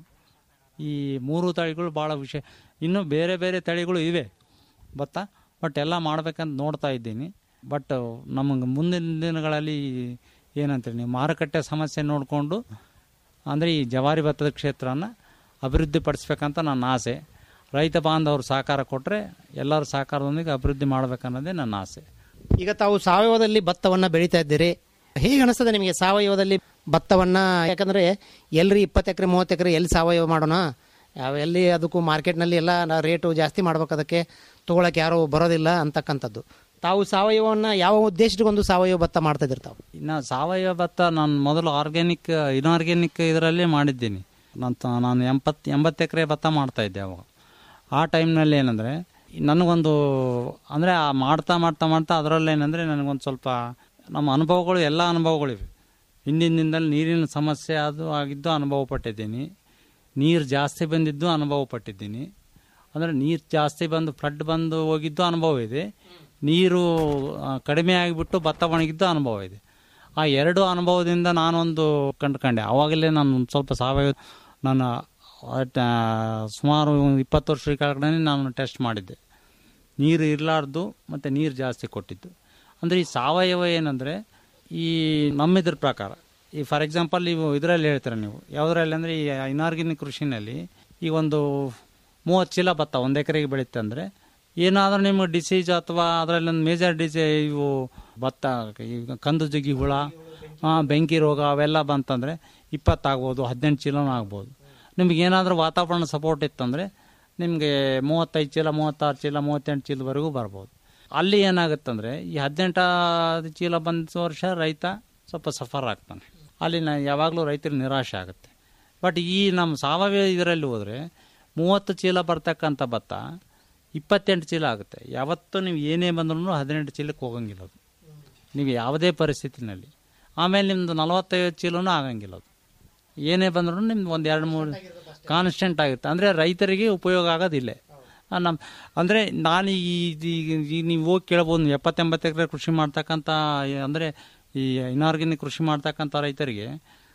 ಈ ಮೂರು ತಳಿಗಳು ಭಾಳ ವಿಷಯ ಇನ್ನೂ ಬೇರೆ ಬೇರೆ ತಳಿಗಳು ಇವೆ ಭತ್ತ ಬಟ್ ಎಲ್ಲ ಮಾಡ್ಬೇಕಂತ ನೋಡ್ತಾ ಇದ್ದೀನಿ ಬಟ್ ನಮಗೆ ಮುಂದಿನ ದಿನಗಳಲ್ಲಿ ಏನಂತೀರಿ ನೀವು ಮಾರುಕಟ್ಟೆ ಸಮಸ್ಯೆ ನೋಡಿಕೊಂಡು ಅಂದರೆ ಈ ಜವಾರಿ ಭತ್ತದ ಕ್ಷೇತ್ರನ ಅಭಿವೃದ್ಧಿ ಪಡಿಸ್ಬೇಕಂತ ನನ್ನ ಆಸೆ ರೈತ ಬಾಂಧವರು ಸಹಕಾರ ಕೊಟ್ಟರೆ ಎಲ್ಲರ ಸಹಕಾರದೊಂದಿಗೆ ಅಭಿವೃದ್ಧಿ ಮಾಡ್ಬೇಕನ್ನೋದೇ ನನ್ನ ಆಸೆ ಈಗ ತಾವು ಸಾವಯವದಲ್ಲಿ ಭತ್ತವನ್ನ ಬೆಳೀತಾ ಇದ್ದೀರಿ ಹೇಗೆ ಅನಿಸ್ತದೆ ನಿಮಗೆ ಸಾವಯವದಲ್ಲಿ ಭತ್ತವನ್ನ ಯಾಕಂದ್ರೆ ಎಲ್ರಿ ಇಪ್ಪತ್ತು ಎಕರೆ ಮೂವತ್ತು ಎಕರೆ ಎಲ್ಲಿ ಸಾವಯವ ಮಾಡೋಣ ಯಾವ ಎಲ್ಲಿ ಅದಕ್ಕೂ ಮಾರ್ಕೆಟ್ನಲ್ಲಿ ಎಲ್ಲ ನಾ ರೇಟು ಜಾಸ್ತಿ ಮಾಡ್ಬೇಕು ಅದಕ್ಕೆ ತೊಗೊಳಕ್ಕೆ ಯಾರು ಬರೋದಿಲ್ಲ ಅಂತಕ್ಕಂಥದ್ದು ತಾವು ಸಾವಯವನ್ನ ಯಾವ ಉದ್ದೇಶಕ್ಕೊಂದು ಸಾವಯವ ಭತ್ತ ಮಾಡ್ತಾ ಇದ್ದೀರಿ ತಾವು ಇನ್ನು ಸಾವಯವ ಭತ್ತ ನಾನು ಮೊದಲು ಆರ್ಗ್ಯಾನಿಕ್ ಇನ್ಆರ್ಗ್ಯಾನಿಕ್ ಇದರಲ್ಲೇ ಮಾಡಿದ್ದೀನಿ ನಾನು ತ- ನಾನು ಎಂಬತ್ತು ಎಂಬತ್ತು ಎಕರೆ ಭತ್ತ ಮಾಡ್ತಾ ಇದ್ದೆ ಅವಾಗ ಆ ಟೈಮ್ನಲ್ಲಿ ಏನಂದರೆ ನನಗೊಂದು ಅಂದರೆ ಆ ಮಾಡ್ತಾ ಮಾಡ್ತಾ ಮಾಡ್ತಾ ಅದರಲ್ಲಿ ಏನಂದರೆ ನನಗೊಂದು ಸ್ವಲ್ಪ ನಮ್ಮ ಅನುಭವಗಳು ಎಲ್ಲ ಅನುಭವಗಳಿವೆ ಹಿಂದಿನ ದಿನದಲ್ಲಿ ನೀರಿನ ಸಮಸ್ಯೆ ಅದು ಆಗಿದ್ದು ಅನುಭವ ಪಟ್ಟಿದ್ದೀನಿ ನೀರು ಜಾಸ್ತಿ ಬಂದಿದ್ದು ಅನುಭವ ಪಟ್ಟಿದ್ದೀನಿ ಅಂದರೆ ನೀರು ಜಾಸ್ತಿ ಬಂದು ಫ್ಲಡ್ ಬಂದು ಹೋಗಿದ್ದು ಅನುಭವ ಇದೆ ನೀರು ಆ, ಕಡಿಮೆ ಆಗಿಬಿಟ್ಟು ಭತ್ತ ಒಣಗಿದ್ದು ಅನುಭವ ಇದೆ ಆ ಎರಡು ಅನುಭವದಿಂದ ನಾನೊಂದು ಕಂಡುಕೊಂಡೆ ಆವಾಗಲೇ ನಾನು ಒಂದು ಸ್ವಲ್ಪ ಸಾವಯವ ನಾನು ಅಟ್, ಆ, ಸುಮಾರು ಒಂದು ಇಪ್ಪತ್ತು ವರ್ಷದ ಕೆಳಗಡೆ ನಾನು ಟೆಸ್ಟ್ ಮಾಡಿದ್ದೆ ನೀರು ಇರಲಾರ್ದು ಮತ್ತು ನೀರು ಜಾಸ್ತಿ ಕೊಟ್ಟಿದ್ದು ಅಂದರೆ ಈ ಸಾವಯವ ಏನಂದರೆ ಈ ನಮ್ಮಿದ್ರ ಪ್ರಕಾರ ಈ ಫಾರ್ ಎಕ್ಸಾಂಪಲ್ ನೀವು ಇದರಲ್ಲಿ ಹೇಳ್ತೀರ ನೀವು ಯಾವುದರಲ್ಲಿ ಅಂದರೆ ಈ ಇನಾರ್ಗ್ಯಾನಿಕ್ ಕೃಷಿನಲ್ಲಿ ಈ ಒಂದು ಮೂವತ್ತು ಚೀಲ ಭತ್ತ ಒಂದು ಎಕರೆಗೆ ಬೆಳೀತೆ ಅಂದರೆ ಏನಾದರೂ ನಿಮಗೆ ಡಿಸೀಸ್ ಅಥವಾ ಅದರಲ್ಲಿ ಒಂದು ಮೇಜರ್ ಡಿಸೀ ಇವು ಭತ್ತ ಈಗ ಕಂದು ಜಗ್ಗಿ ಹುಳ ಆ, ಬೆಂಕಿ ರೋಗ ಅವೆಲ್ಲ ಬಂತಂದರೆ ಇಪ್ಪತ್ತಾಗ್ಬೋದು ಹದಿನೆಂಟು ಚೀಲನೂ ಆಗ್ಬೋದು ನಿಮ್ಗೆ ಏನಾದರೂ ವಾತಾವರಣ ಸಪೋರ್ಟ್ ಇತ್ತಂದರೆ ನಿಮಗೆ ಮೂವತ್ತೈದು ಚೀಲ ಮೂವತ್ತಾರು ಚೀಲ ಮೂವತ್ತೆಂಟು ಚೀಲವರೆಗೂ ಬರ್ಬೋದು ಅಲ್ಲಿ ಏನಾಗುತ್ತಂದರೆ ಈ ಹದಿನೆಂಟು ಚೀಲ ಬಂದ ವರ್ಷ ರೈತ ಸ್ವಲ್ಪ ಸಫರ್ ಆಗ್ತಾನೆ ಅಲ್ಲಿ ನಾ ಯಾವಾಗಲೂ ರೈತರಿಗೆ ನಿರಾಶೆ ಆಗುತ್ತೆ ಬಟ್ ಈ ನಮ್ಮ ಸಾವಯವ ಇದರಲ್ಲಿ ಹೋದರೆ ಮೂವತ್ತು ಚೀಲ ಬರ್ತಕ್ಕಂಥ ಭತ್ತ ಇಪ್ಪತ್ತೆಂಟು ಚೀಲ ಆಗುತ್ತೆ ಯಾವತ್ತೂ ನೀವು ಏನೇ ಬಂದ್ರೂ ಹದಿನೆಂಟು ಚೀಲಕ್ಕೆ ಹೋಗಂಗಿಲ್ಲ ಅದು ನೀವು ಯಾವುದೇ ಪರಿಸ್ಥಿತಿನಲ್ಲಿ ಆಮೇಲೆ ನಿಮ್ಮದು ನಲವತ್ತೈವತ್ತು ಚೀಲನೂ ಆಗಂಗಿಲ್ಲ ಅದು ಏನೇ ಬಂದ್ರೂ ನಿಮ್ದು ಒಂದು ಎರಡು ಮೂರು ಕಾನ್ಸ್ಟೆಂಟ್ ಆಗುತ್ತೆ ಅಂದರೆ ರೈತರಿಗೆ ಉಪಯೋಗ ಆಗೋದಿಲ್ಲ ನಮ್ಮ ಅಂದರೆ ನಾನು ಈ ಈ- ಈ ನೀವು ಹೋಗಿ ಕೇಳ್ಬೋದು ನೀವು ಎಪ್ಪತ್ತೆಂಬತ್ತು ಎಕರೆ ಕೃಷಿ ಮಾಡ್ತಕ್ಕಂಥ ಅಂದರೆ ಈ ಇನಾರ್ಗ್ಯಾನಿಕ್ ಕೃಷಿ ಮಾಡ್ತಕ್ಕಂಥ ರೈತರಿಗೆ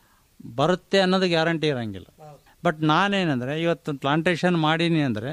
ಬರುತ್ತೆ ಅನ್ನೋದು ಗ್ಯಾರಂಟಿ ಇರೋಂಗಿಲ್ಲ ಬಟ್ ನಾನೇನಂದರೆ ಇವತ್ತು ಪ್ಲಾಂಟೇಶನ್ ಮಾಡೀನಿ ಅಂದರೆ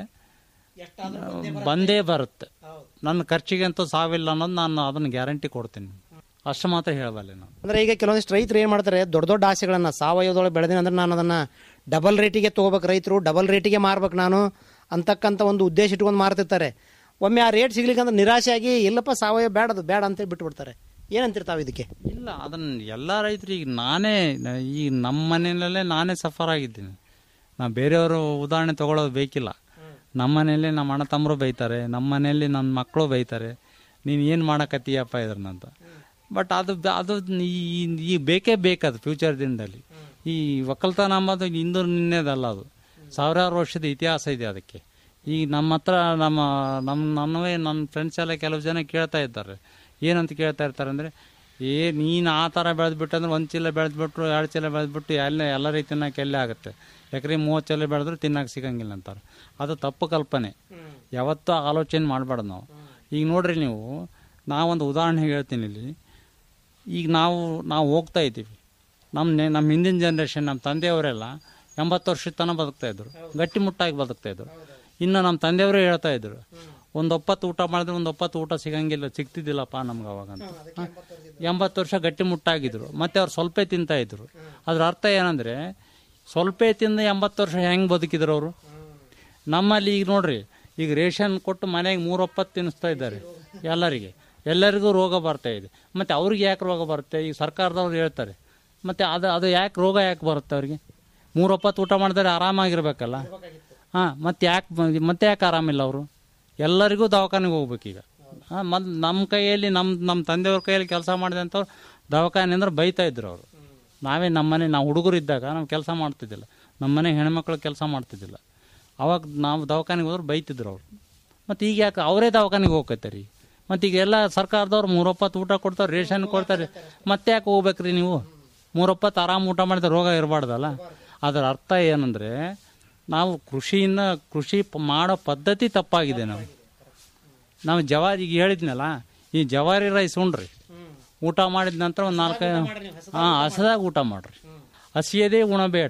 ಬಂದೇ ಬರುತ್ತೆ ನನ್ನ ಖರ್ಚಿಗೆ ಅಂತೂ ಸಾವಿಲ್ಲ ಅನ್ನೋದು ನಾನು ಅದನ್ನು ಗ್ಯಾರಂಟಿ ಕೊಡ್ತೀನಿ ಅಷ್ಟು ಮಾತ್ರ ಹೇಳಬಲ್ಲೆ ನಾನು ಅಂದ್ರೆ ಈಗ ಕೆಲವೊಂದಿಷ್ಟು ರೈತರು ಏನ್ ಮಾಡ್ತಾರೆ ದೊಡ್ಡ ದೊಡ್ಡ ಆಸೆಗಳನ್ನ ಸಾವಯವದೊಳಗೆ ಬೆಳೆದಿನ ಅಂದ್ರೆ ನಾನು ಅದನ್ನ ಡಬಲ್ ರೇಟಿಗೆ ತಗೋಬೇಕು ರೈತರು ಡಬಲ್ ರೇಟಿಗೆ ಮಾರ್ಬೇಕು ನಾನು ಅಂತಕ್ಕಂಥ ಒಂದು ಉದ್ದೇಶ ಇಟ್ಕೊಂಡು ಮಾರ್ತಿರ್ತಾರೆ ಒಮ್ಮೆ ಆ ರೇಟ್ ಸಿಗ್ಲಿಕ್ಕೆ ಅಂದ್ರೆ ನಿರಾಶೆಯಾಗಿ ಇಲ್ಲಪ್ಪ ಸಾವಯವ ಬೇಡ ಅದು ಬೇಡ ಅಂತ ಬಿಟ್ಬಿಡ್ತಾರೆ ಏನಂತಿರ್ತಾವ ಇದಕ್ಕೆ ಇಲ್ಲ ಅದನ್ನು ಎಲ್ಲ ರೈತರು ಈಗ ನಾನೇ ಈ ನಮ್ಮ ಮನೆಯಲ್ಲೇ ನಾನೇ ಸಫರ್ ಆಗಿದ್ದೀನಿ ನಾ ಬೇರೆಯವರು ಉದಾಹರಣೆ ತಗೊಳ್ಳೋದು ಬೇಕಿಲ್ಲ ನಮ್ಮ ಮನೆಯಲ್ಲಿ ನಮ್ಮ ಅಣ್ಣ ತಮ್ಮರು ಬೈತಾರೆ ನಮ್ಮ ಮನೆಯಲ್ಲಿ ನನ್ನ ಮಕ್ಕಳು ಬೈತಾರೆ ನೀನು ಏನು ಮಾಡಕತ್ತೀಯಪ್ಪ ಇದ್ರನ್ನಂತ ಬಟ್ ಅದು ಬ- ಅದು ಈ- ಈ ಬೇಕೇ ಬೇಕದು ಫ್ಯೂಚರ್ ದಿನದಲ್ಲಿ ಈ ಒಕ್ಕಲ್ತನ ಅಂಬೋದು ಇಂದು ನಿನ್ನೆದಲ್ಲ ಅದು ಸಾವಿರಾರು ವರ್ಷದ ಇತಿಹಾಸ ಇದೆ ಅದಕ್ಕೆ ಈಗ ನಮ್ಮ ಹತ್ರ ನಮ್ಮ ನಮ್ಮ ನನ್ನವೇ ನನ್ನ ಫ್ರೆಂಡ್ಸ್ ಎಲ್ಲ ಕೆಲವು ಜನ ಕೇಳ್ತಾ ಇದ್ದಾರೆ ಏನಂತ ಕೇಳ್ತಾ ಇರ್ತಾರೆ ಅಂದರೆ ಏ ನೀನು ಆ ಥರ ಬೆಳೆದ್ಬಿಟ್ಟು ಅಂದ್ರೆ ಒಂದು ಚೀಲ ಬೆಳೆದ್ಬಿಟ್ರು ಎರಡು ಚೀಲ ಬೆಳೆದ್ಬಿಟ್ಟು ಎಲ್ಲ ಎಲ್ಲ ರೀತಿ ತಿನ್ನಕ್ಕೆ ಎಲ್ಲೇ ಆಗುತ್ತೆ ಎಕರೆ ಮೂವತ್ತು ಚೀಲ ಬೆಳೆದ್ರು ತಿನ್ನಕ್ಕೆ ಸಿಗಂಗಿಲ್ಲ ಅಂತಾರೆ ಅದು ತಪ್ಪು ಕಲ್ಪನೆ ಯಾವತ್ತೂ ಆಲೋಚನೆ ಮಾಡಬಾರ್ದು ನಾವು ಈಗ ನೋಡ್ರಿ ನೀವು ನಾವೊಂದು ಉದಾಹರಣೆ ಹೇಳ್ತೀನಿ ಇಲ್ಲಿ ಈಗ ನಾವು ನಾವು ಹೋಗ್ತಾ ಇದ್ದೀವಿ ನಮ್ಮ ನೆ- ನಮ್ಮ ಹಿಂದಿನ ಜನ್ರೇಷನ್ ನಮ್ಮ ತಂದೆಯವರೆಲ್ಲ ಎಂಬತ್ತು ವರ್ಷದ ತನಕ ಬದುಕ್ತಾ ಇದ್ರು ಗಟ್ಟಿಮುಟ್ಟಾಗಿ ಬದುಕ್ತಾ ಇದ್ರು ಇನ್ನು ನಮ್ಮ ತಂದೆಯವರೇ ಹೇಳ್ತಾ ಇದ್ರು ಒಂದು ಒಪ್ಪತ್ತು ಊಟ ಮಾಡಿದ್ರೆ ಒಂದು ಒಪ್ಪತ್ತು ಊಟ ಸಿಗಂಗಿಲ್ಲ ಸಿಗ್ತಿದ್ದಿಲ್ಲಪ್ಪ ನಮ್ಗೆ ಅವಾಗ ಅಂತ ಹ? ಎಂಬತ್ತು ವರ್ಷ ಗಟ್ಟಿಮುಟ್ಟಾಗಿದ್ರು ಮತ್ತೆ ಅವ್ರು ಸ್ವಲ್ಪ ತಿಂತಾ ಇದ್ರು ಅದ್ರ ಅರ್ಥ ಏನಂದ್ರೆ ಸ್ವಲ್ಪ ತಿಂದು ಎಂಬತ್ತು ವರ್ಷ ಹೆಂಗೆ ಬದುಕಿದ್ರು ಅವರು ನಮ್ಮಲ್ಲಿ ಈಗ ನೋಡ್ರಿ ಈಗ ರೇಷನ್ ಕೊಟ್ಟು ಮನೆಗೆ ಮೂರು ಒಪ್ಪತ್ತು ತಿನ್ನಿಸ್ತಾ ಇದ್ದಾರೆ ಎಲ್ಲರಿಗೆ ಎಲ್ಲರಿಗೂ ರೋಗ ಬರ್ತಾ ಇದೆ ಮತ್ತೆ ಅವ್ರಿಗೆ ಯಾಕೆ ರೋಗ ಬರುತ್ತೆ ಈಗ ಸರ್ಕಾರದವ್ರು ಹೇಳ್ತಾರೆ ಮತ್ತೆ ಅದು ಅದು ಯಾಕೆ ರೋಗ ಯಾಕೆ ಬರುತ್ತೆ ಅವ್ರಿಗೆ ಮೂರು ಒಪ್ಪತ್ತು ಊಟ ಮಾಡಿದ್ರೆ ಆರಾಮಾಗಿರ್ಬೇಕಲ್ಲ ಹಾಂ ಮತ್ತೆ ಯಾಕೆ ಮತ್ತೆ ಯಾಕೆ ಆರಾಮಿಲ್ಲ ಅವರು ಎಲ್ಲರಿಗೂ ದವಾಖಾನೆಗೆ ಹೋಗ್ಬೇಕೀಗ ಹಾಂ ಮತ್ತು ನಮ್ಮ ಕೈಯಲ್ಲಿ ನಮ್ಮ ನಮ್ಮ ತಂದೆಯವ್ರ ಕೈಯಲ್ಲಿ ಕೆಲಸ ಮಾಡಿದಂಥವ್ರು ದವಾಖಾನೆ ಅಂದ್ರೆ ಬೈತಾ ಇದ್ರು ಅವರು ನಾವೇ ನಮ್ಮನೆ ನಾವು ಹುಡುಗರು ಇದ್ದಾಗ ನಾವು ಕೆಲಸ ಮಾಡ್ತಿದ್ದಿಲ್ಲ ನಮ್ಮನೆ ಹೆಣ್ಮಕ್ಳು ಕೆಲಸ ಮಾಡ್ತಿದ್ದಿಲ್ಲ ಅವಾಗ ನಾವು ದವಾಖಾನೆಗೆ ಹೋದ್ರೆ ಬೈತಿದ್ರು ಅವ್ರು ಮತ್ತು ಈಗ ಯಾಕೆ ಅವರೇ ದವಾಖಾನೆಗೆ ಹೋಗ್ಕತ್ತಾರೆ ಈಗ ಮತ್ತು ಈಗ ಎಲ್ಲ ಸರ್ಕಾರದವ್ರು ಮೂರೊಪ್ಪತ್ತು ಊಟ ಕೊಡ್ತಾರೆ ರೇಷನ್ ಕೊಡ್ತಾರೆ ಮತ್ತೆ ಯಾಕೆ ಹೋಗ್ಬೇಕ್ರಿ ನೀವು ಮೂರೊಪ್ಪತ್ತು ಆರಾಮ್ ಊಟ ಮಾಡಿದ್ರೆ ರೋಗ ಇರಬಾರ್ದಲ್ಲ ಅದರ ಅರ್ಥ ಏನಂದರೆ ನಾವು ಕೃಷಿಯಿಂದ ಕೃಷಿ ಪ- ಮಾಡೋ ಪದ್ಧತಿ ತಪ್ಪಾಗಿದೆ ನಾವು ನಾವು ಜವಾರಿ ಈಗ ಹೇಳಿದ್ನಲ್ಲ ಈ ಜವಾರಿ ರೈಸ್ ಉಣ್ರಿ ಊಟ ಮಾಡಿದ ನಂತರ ಒಂದು ನಾಲ್ಕೈದು ಹಾಂ ಹಸದಾಗ ಊಟ ಮಾಡ್ರಿ ಹಸಿಯದೇ ಉಣಬೇಡ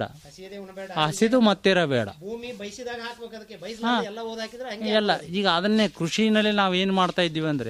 ಹಸಿದು ಮತ್ತಿರಬೇಡ ಭೂಮಿ ಬಯಸಿದಾಗ ಹಾಕ್ಬೇಕು ಅದಕ್ಕೆ ಹಾ. ಬಯಸಿದಾಗ ಎಲ್ಲ ಓದ್ ಹಾಕಿದ್ರೆ ಹಂಗೆ ಎಲ್ಲ ಈಗ ಅದನ್ನೇ ಕೃಷಿನಲ್ಲಿ ನಾವು ಏನು ಮಾಡ್ತಾ ಇದ್ದೀವಿ ಅಂದರೆ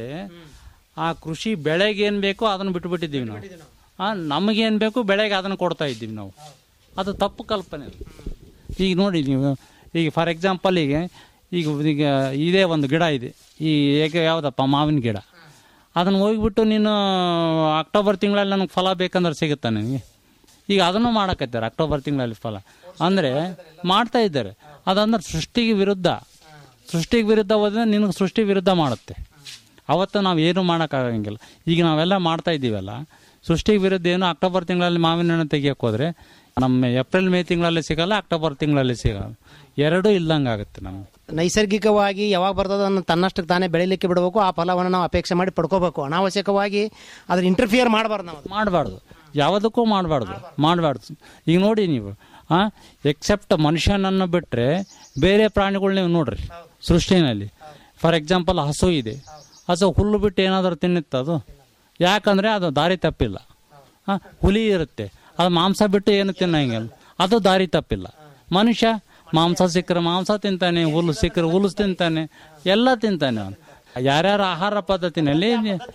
ಆ ಕೃಷಿ ಬೆಳೆಗೆ ಏನು ಬೇಕೋ ಅದನ್ನು ಬಿಟ್ಬಿಟ್ಟಿದ್ದೀವಿ ನಾವು ಆ ನಮಗೇನು ಬೇಕು ಬೆಳೆಗೆ ಅದನ್ನು ಕೊಡ್ತಾ ಇದ್ದೀವಿ ನಾವು ಅದು ತಪ್ಪು ಕಲ್ಪನೆ ಅದು. ಈಗ ನೋಡಿ ನೀವು ಈಗ ಫಾರ್ ಎಕ್ಸಾಂಪಲ್ ಈಗ ಈಗ ಈಗ ಇದೇ ಒಂದು ಗಿಡ ಇದೆ ಈ ಏಕ ಯಾವುದಪ್ಪ ಮಾವಿನ ಗಿಡ ಅದನ್ನು ಹೋಗ್ಬಿಟ್ಟು ನೀನು ಅಕ್ಟೋಬರ್ ತಿಂಗಳಲ್ಲಿ ನನಗೆ ಫಲ ಬೇಕಂದ್ರೆ ಸಿಗುತ್ತಾ ನನಗೆ ಈಗ ಅದನ್ನು ಮಾಡಕತ್ತಾರೆ ಅಕ್ಟೋಬರ್ ತಿಂಗಳಲ್ಲಿ ಫಲ ಅಂದರೆ ಮಾಡ್ತಾ ಇದ್ದಾರೆ ಅದಂದ್ರೆ ಸೃಷ್ಟಿಗೆ ವಿರುದ್ಧ ಸೃಷ್ಟಿಗೆ ವಿರುದ್ಧ ಹೋದ್ರೆ ನಿನಗೆ ಸೃಷ್ಟಿ ವಿರುದ್ಧ ಮಾಡುತ್ತೆ ಅವತ್ತು ನಾವು ಏನು ಮಾಡೋಕ್ಕಾಗಂಗಿಲ್ಲ ಈಗ ನಾವೆಲ್ಲ ಮಾಡ್ತಾ ಇದ್ದೀವಲ್ಲ ಸೃಷ್ಟಿಗೆ ವಿರುದ್ಧ ಏನು ಅಕ್ಟೋಬರ್ ತಿಂಗಳಲ್ಲಿ ಮಾವಿನ ಹಣ್ಣು ತೆಗಿಯಕ್ಕೆ ಹೋದ್ರೆ ನಮ್ಮ ಏಪ್ರಿಲ್ ಮೇ ತಿಂಗಳಲ್ಲಿ ಸಿಗಲ್ಲ ಅಕ್ಟೋಬರ್ ತಿಂಗಳಲ್ಲಿ ಸಿಗಲ್ಲ ಎರಡೂ ಇಲ್ದಂಗೆ ಆಗುತ್ತೆ ನಮಗೆ ನೈಸರ್ಗಿಕವಾಗಿ ಯಾವಾಗ ಬರ್ತದೋ ಅದನ್ನು ತನ್ನಷ್ಟಕ್ಕೆ ತಾನೇ ಬೆಳಿಲಿಕ್ಕೆ ಬಿಡಬೇಕು ಆ ಫಲವನ್ನು ನಾವು ಅಪೇಕ್ಷೆ ಮಾಡಿ ಪಡ್ಕೋಬೇಕು ಅನಾವಶ್ಯಕವಾಗಿ ಅದ್ರ ಇಂಟರ್ಫಿಯರ್ ಮಾಡಬಾರ್ದು ನಾವು ಮಾಡಬಾರ್ದು ಯಾವುದಕ್ಕೂ ಮಾಡಬಾರ್ದು ಮಾಡಬಾರ್ದು ಈಗ ನೋಡಿ ನೀವು ಆ ಎಕ್ಸೆಪ್ಟ್ ಮನುಷ್ಯನನ್ನು ಬಿಟ್ಟರೆ ಬೇರೆ ಪ್ರಾಣಿಗಳು ನೀವು ನೋಡ್ರಿ ಸೃಷ್ಟಿನಲ್ಲಿ ಫಾರ್ ಎಕ್ಸಾಂಪಲ್ ಹಸು ಇದೆ ಹಸು ಹುಲ್ಲು ಬಿಟ್ಟು ಏನಾದರೂ ತಿನ್ನುತ್ತೆ ಅದು ಯಾಕಂದರೆ ಅದು ದಾರಿ ತಪ್ಪಿಲ್ಲ ಆ, ಹುಲಿ ಇರುತ್ತೆ ಅದು ಮಾಂಸ ಬಿಟ್ಟು ಏನು ತಿನ್ನಂಗಿಲ್ಲ ಅದು ದಾರಿ ತಪ್ಪಿಲ್ಲ ಮನುಷ್ಯ ಮಾಂಸ ಸಿಕ್ಕರೆ ಮಾಂಸ ತಿಂತಾನೆ ಹುಲ್ಲು ಸಿಕ್ಕರೆ ಹುಲ್ಲು ತಿಂತಾನೆ ಎಲ್ಲ ತಿಂತಾನೆ ಅವನು ಯಾರ್ಯಾರ ಆಹಾರ ಪದ್ಧತಿನಲ್ಲಿ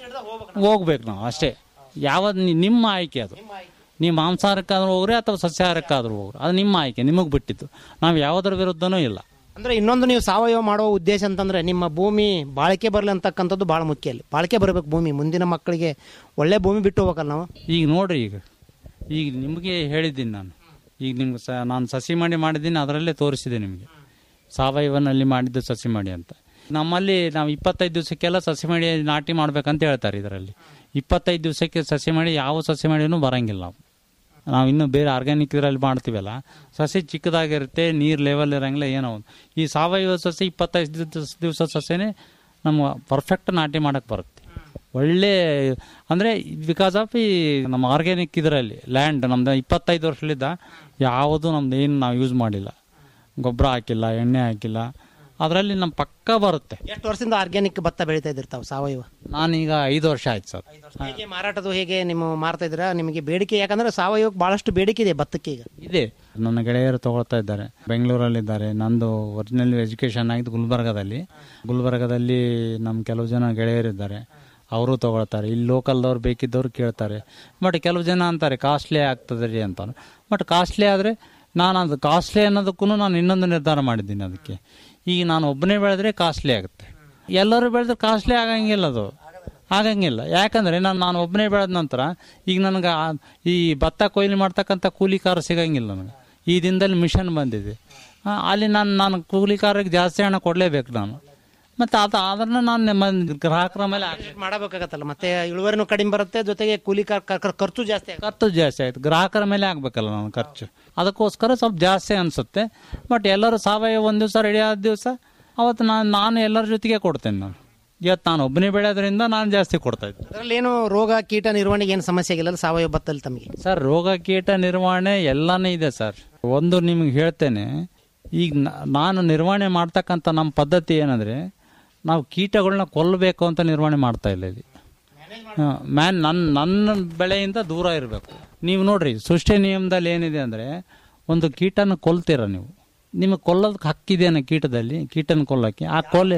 ಹೋಗ್ಬೇಕು ನಾವು ಅಷ್ಟೇ ಯಾವ ನಿಮ್ಮ ಆಯ್ಕೆ ಅದು ನೀವು ಮಾಂಸಾಹಾರಕ್ಕಾದ್ರೂ ಹೋಗ್ರಿ ಅಥವಾ ಸಸ್ಯಾಹಾರಕ್ಕಾದ್ರೂ ಹೋಗ್ರಿ ಅದು ನಿಮ್ಮ ಆಯ್ಕೆ ನಿಮಗೆ ಬಿಟ್ಟಿತ್ತು ನಾವು ಯಾವುದರ ವಿರುದ್ಧನೂ ಇಲ್ಲ ಅಂದ್ರೆ ಇನ್ನೊಂದು ನೀವು ಸಾವಯವ ಮಾಡುವ ಉದ್ದೇಶ ಅಂತಂದ್ರೆ ನಿಮ್ಮ ಭೂಮಿ ಬಾಳಿಕೆ ಬರಲಿ ಅಂತಕ್ಕಂಥದ್ದು ಬಹಳ ಮುಖ್ಯ ಅಲ್ಲಿ ಬಾಳಿಕೆ ಬರಬೇಕು ಭೂಮಿ ಮುಂದಿನ ಮಕ್ಕಳಿಗೆ ಒಳ್ಳೆ ಭೂಮಿ ಬಿಟ್ಟು ಹೋಗ್ಬೇಕಲ್ಲ ನಾವು ಈಗ ನೋಡ್ರಿ ಈಗ ಈಗ ನಿಮಗೆ ಹೇಳಿದ್ದೀನಿ ನಾನು ಈಗ ನಿಮ್ಗೆ ಸ ನಾನು ಸಸಿ ಮಾಡಿ ಮಾಡಿದ್ದೀನಿ ಅದರಲ್ಲೇ ತೋರಿಸಿದೆ ನಿಮಗೆ ಸಾವಯವನಲ್ಲಿ ಮಾಡಿದ್ದು ಸಸಿ ಮಾಡಿ ಅಂತ ನಮ್ಮಲ್ಲಿ ನಾವು ಇಪ್ಪತ್ತೈದು ದಿವಸಕ್ಕೆಲ್ಲ ಸಸಿ ಮಾಡಿ ನಾಟಿ ಮಾಡ್ಬೇಕಂತ ಹೇಳ್ತಾರೆ ಇದರಲ್ಲಿ ಇಪ್ಪತ್ತೈದು ದಿವಸಕ್ಕೆ ಸಸಿ ಮಾಡಿ ಯಾವ ಸಸಿ ಮಾಡಿನೂ ಬರಂಗಿಲ್ಲ ನಾವು ನಾವು ಇನ್ನು ಬೇರೆ ಆರ್ಗ್ಯಾನಿಕ್ ಇದರಲ್ಲಿ ಮಾಡ್ತೀವಲ್ಲ ಸಸಿ ಚಿಕ್ಕದಾಗಿರುತ್ತೆ ನೀರು ಲೆವೆಲ್ ಇರಂಗಿಲ್ಲ ಏನೋ ಒಂದು ಈ ಸಾವಯವ ಸಸಿ ಇಪ್ಪತ್ತೈದು ದಿವಸ ಸಸಿನೇ ನಮ್ಮ ಪರ್ಫೆಕ್ಟ್ ನಾಟಿ ಮಾಡಕ್ಕೆ ಬರುತ್ತೆ ಒಳ್ಳೆ ಅಂದರೆ ಬಿಕಾಸ್ ಆಫ್ ಈ ನಮ್ಮ ಆರ್ಗ್ಯಾನಿಕ್ ಇದರಲ್ಲಿ ಲ್ಯಾಂಡ್ ನಮ್ದು ಇಪ್ಪತ್ತೈದು ವರ್ಷಲಿದ್ದ ಯಾವುದು ನಮ್ದು ಏನು ನಾವು ಯೂಸ್ ಮಾಡಿಲ್ಲ ಗೊಬ್ಬರ ಹಾಕಿಲ್ಲ ಎಣ್ಣೆ ಹಾಕಿಲ್ಲ ಅದರಲ್ಲಿ ನಮ್ಮ ಪಕ್ಕ ಬರುತ್ತೆ ಎಷ್ಟು ವರ್ಷದಿಂದ ಆರ್ಗ್ಯಾನಿಕ್ ಭತ್ತ ಬೆಳೀತಾ ಇದ್ದೀರಿ ತಾವು ಸಾವಯವ ನಾನೀಗ ಐದು ವರ್ಷ ಆಯ್ತು ಸರ್ ಹೇಗೆ ಮಾರಾಟದು ಹೇಗೆ ನೀವು ಮಾರ್ತಾ ಇದ್ದೀರಾ ನಿಮಗೆ ಬೇಡಿಕೆ ಯಾಕಂದ್ರೆ ಸಾವಯವಕ್ಕೆ ಬಹಳಷ್ಟು ಬೇಡಿಕೆ ಇದೆ ಭತ್ತಕ್ಕೆ ಈಗ ಇದೆ ನನ್ನ ಗೆಳೆಯರು ತಗೊಳ್ತಾ ಇದ್ದಾರೆ ಬೆಂಗಳೂರಲ್ಲಿದ್ದಾರೆ ನಂದು ಒರಿಜಿನಲ್ ಎಜುಕೇಶನ್ ಆಗಿದ್ದು ಗುಲ್ಬರ್ಗದಲ್ಲಿ ಗುಲ್ಬರ್ಗದಲ್ಲಿ ನಮ್ಮ ಕೆಲವು ಜನ ಗೆಳೆಯರಿದ್ದಾರೆ ಅವರು ತಗೊಳ್ತಾರೆ ಇಲ್ಲಿ ಲೋಕಲ್ದವ್ರು ಬೇಕಿದ್ದವ್ರು ಕೇಳ್ತಾರೆ ಬಟ್ ಕೆಲವು ಜನ ಅಂತಾರೆ ಕಾಸ್ಟ್ಲಿ ಆಗ್ತದೆ ರೀ ಅಂತ ಬಟ್ ಕಾಸ್ಟ್ಲಿ ಆದರೆ ನಾನು ಅದು ಕಾಸ್ಟ್ಲಿ ಅನ್ನೋದಕ್ಕೂ ನಾನು ಇನ್ನೊಂದು ನಿರ್ಧಾರ ಮಾಡಿದ್ದೀನಿ ಅದಕ್ಕೆ ಈಗ ನಾನು ಒಬ್ಬನೇ ಬೆಳೆದ್ರೆ ಕಾಸ್ಟ್ಲಿ ಆಗುತ್ತೆ ಎಲ್ಲರೂ ಬೆಳೆದ್ರೆ ಕಾಸ್ಟ್ಲಿ ಆಗಂಗಿಲ್ಲ ಅದು ಆಗಂಗಿಲ್ಲ ಯಾಕಂದ್ರೆ ನಾನು ನಾನು ಒಬ್ಬನೇ ಬೆಳೆದ ನಂತರ ಈಗ ನನಗೆ ಆ- ಈ ಭತ್ತ ಕೊಯ್ಲು ಮಾಡ್ತಕ್ಕಂಥ ಕೂಲಿಕಾರ ಸಿಗಂಗಿಲ್ಲ ನನಗೆ ಈ ದಿನದಲ್ಲಿ ಮಿಷನ್ ಬಂದಿದೆ ಆ, ಅಲ್ಲಿ ನಾನು ನಾನು ಕೂಲಿಕಾರರಿಗೆ ಜಾಸ್ತಿ ಹಣ ಕೊಡಲೇಬೇಕು ನಾನು ಮತ್ತು ಅದು ಅದನ್ನು ನಾನು ನಮ್ಮ ಗ್ರಾಹಕರ ಮೇಲೆ ಹಾಕ್ಬೇಕು. ಮಾಡಬೇಕಾಗತ್ತಲ್ಲ ಮತ್ತೆ ಇಳುವರಿನೂ ಕಡಿಮೆ ಬರುತ್ತೆ ಜೊತೆಗೆ ಕೂಲಿ ಕರ್- ಕರ್- ಖರ್ಚು ಜಾಸ್ತಿ ಆಗುತ್ತೆ ಖರ್ಚು ಜಾಸ್ತಿ ಆಯ್ತು ಗ್ರಾಹಕರ ಮೇಲೆ ಆಗ್ಬೇಕಲ್ಲ ನಾನು ಖರ್ಚು ಅದಕ್ಕೋಸ್ಕರ ಸ್ವಲ್ಪ ಜಾಸ್ತಿ ಅನಿಸುತ್ತೆ ಬಟ್ ಎಲ್ಲರೂ ಸಾವಯವ ಒಂದು ದಿವಸ ರೆಡಿ ಆದ ದಿವಸ ಅವತ್ತು ನಾನು ನಾನು ಎಲ್ಲರ ಜೊತೆಗೆ ಕೊಡ್ತೇನೆ ನಾನು ಇವತ್ತು ನಾನು ಒಬ್ಬನೇ ಬೆಳೆಯೋದ್ರಿಂದ ನಾನು ಜಾಸ್ತಿ ಕೊಡ್ತಾ ಇದ್ದೆ ಅದರಲ್ಲಿ ಏನು ರೋಗ ಕೀಟ ನಿರ್ವಹಣೆಗೆ ಏನು ಸಮಸ್ಯೆ ಆಗಿಲ್ಲ ಸಾವಯವ ಭತ್ತಲ್ಲಿ ತಮಗೆ ಸರ್ ರೋಗ ಕೀಟ ನಿರ್ವಹಣೆ ಎಲ್ಲಾನೇ ಇದೆ ಸರ್ ಒಂದು ನಿಮಗೆ ಹೇಳ್ತೇನೆ ಈಗ ನ- ನಾನು ನಿರ್ವಹಣೆ ಮಾಡ್ತಕ್ಕಂಥ ನಮ್ಮ ಪದ್ಧತಿ ಏನಂದ್ರೆ ನಾವು ಕೀಟಗಳನ್ನ ಕೊಲ್ಲಬೇಕು ಅಂತ ನಿರ್ವಹಣೆ ಮಾಡ್ತಾ ಇಲ್ಲ ಇಲ್ಲಿ ಮ್ಯಾನ್ ನನ್ನ ನನ್ನ ಬೆಳೆಯಿಂದ ದೂರ ಇರಬೇಕು ನೀವು ನೋಡ್ರಿ ಸೃಷ್ಟಿ ನಿಯಮದಲ್ಲಿ ಏನಿದೆ ಅಂದರೆ ಒಂದು ಕೀಟನ ಕೊಲ್ತೀರ ನೀವು ನಿಮಗೆ ಕೊಲ್ಲೋದಕ್ಕೆ ಹಕ್ಕಿದೆಯಾ ಕೀಟದಲ್ಲಿ ಕೀಟನ ಕೊಲ್ಲಕ್ಕೆ ಆ ಕೊಲ್ಲೆ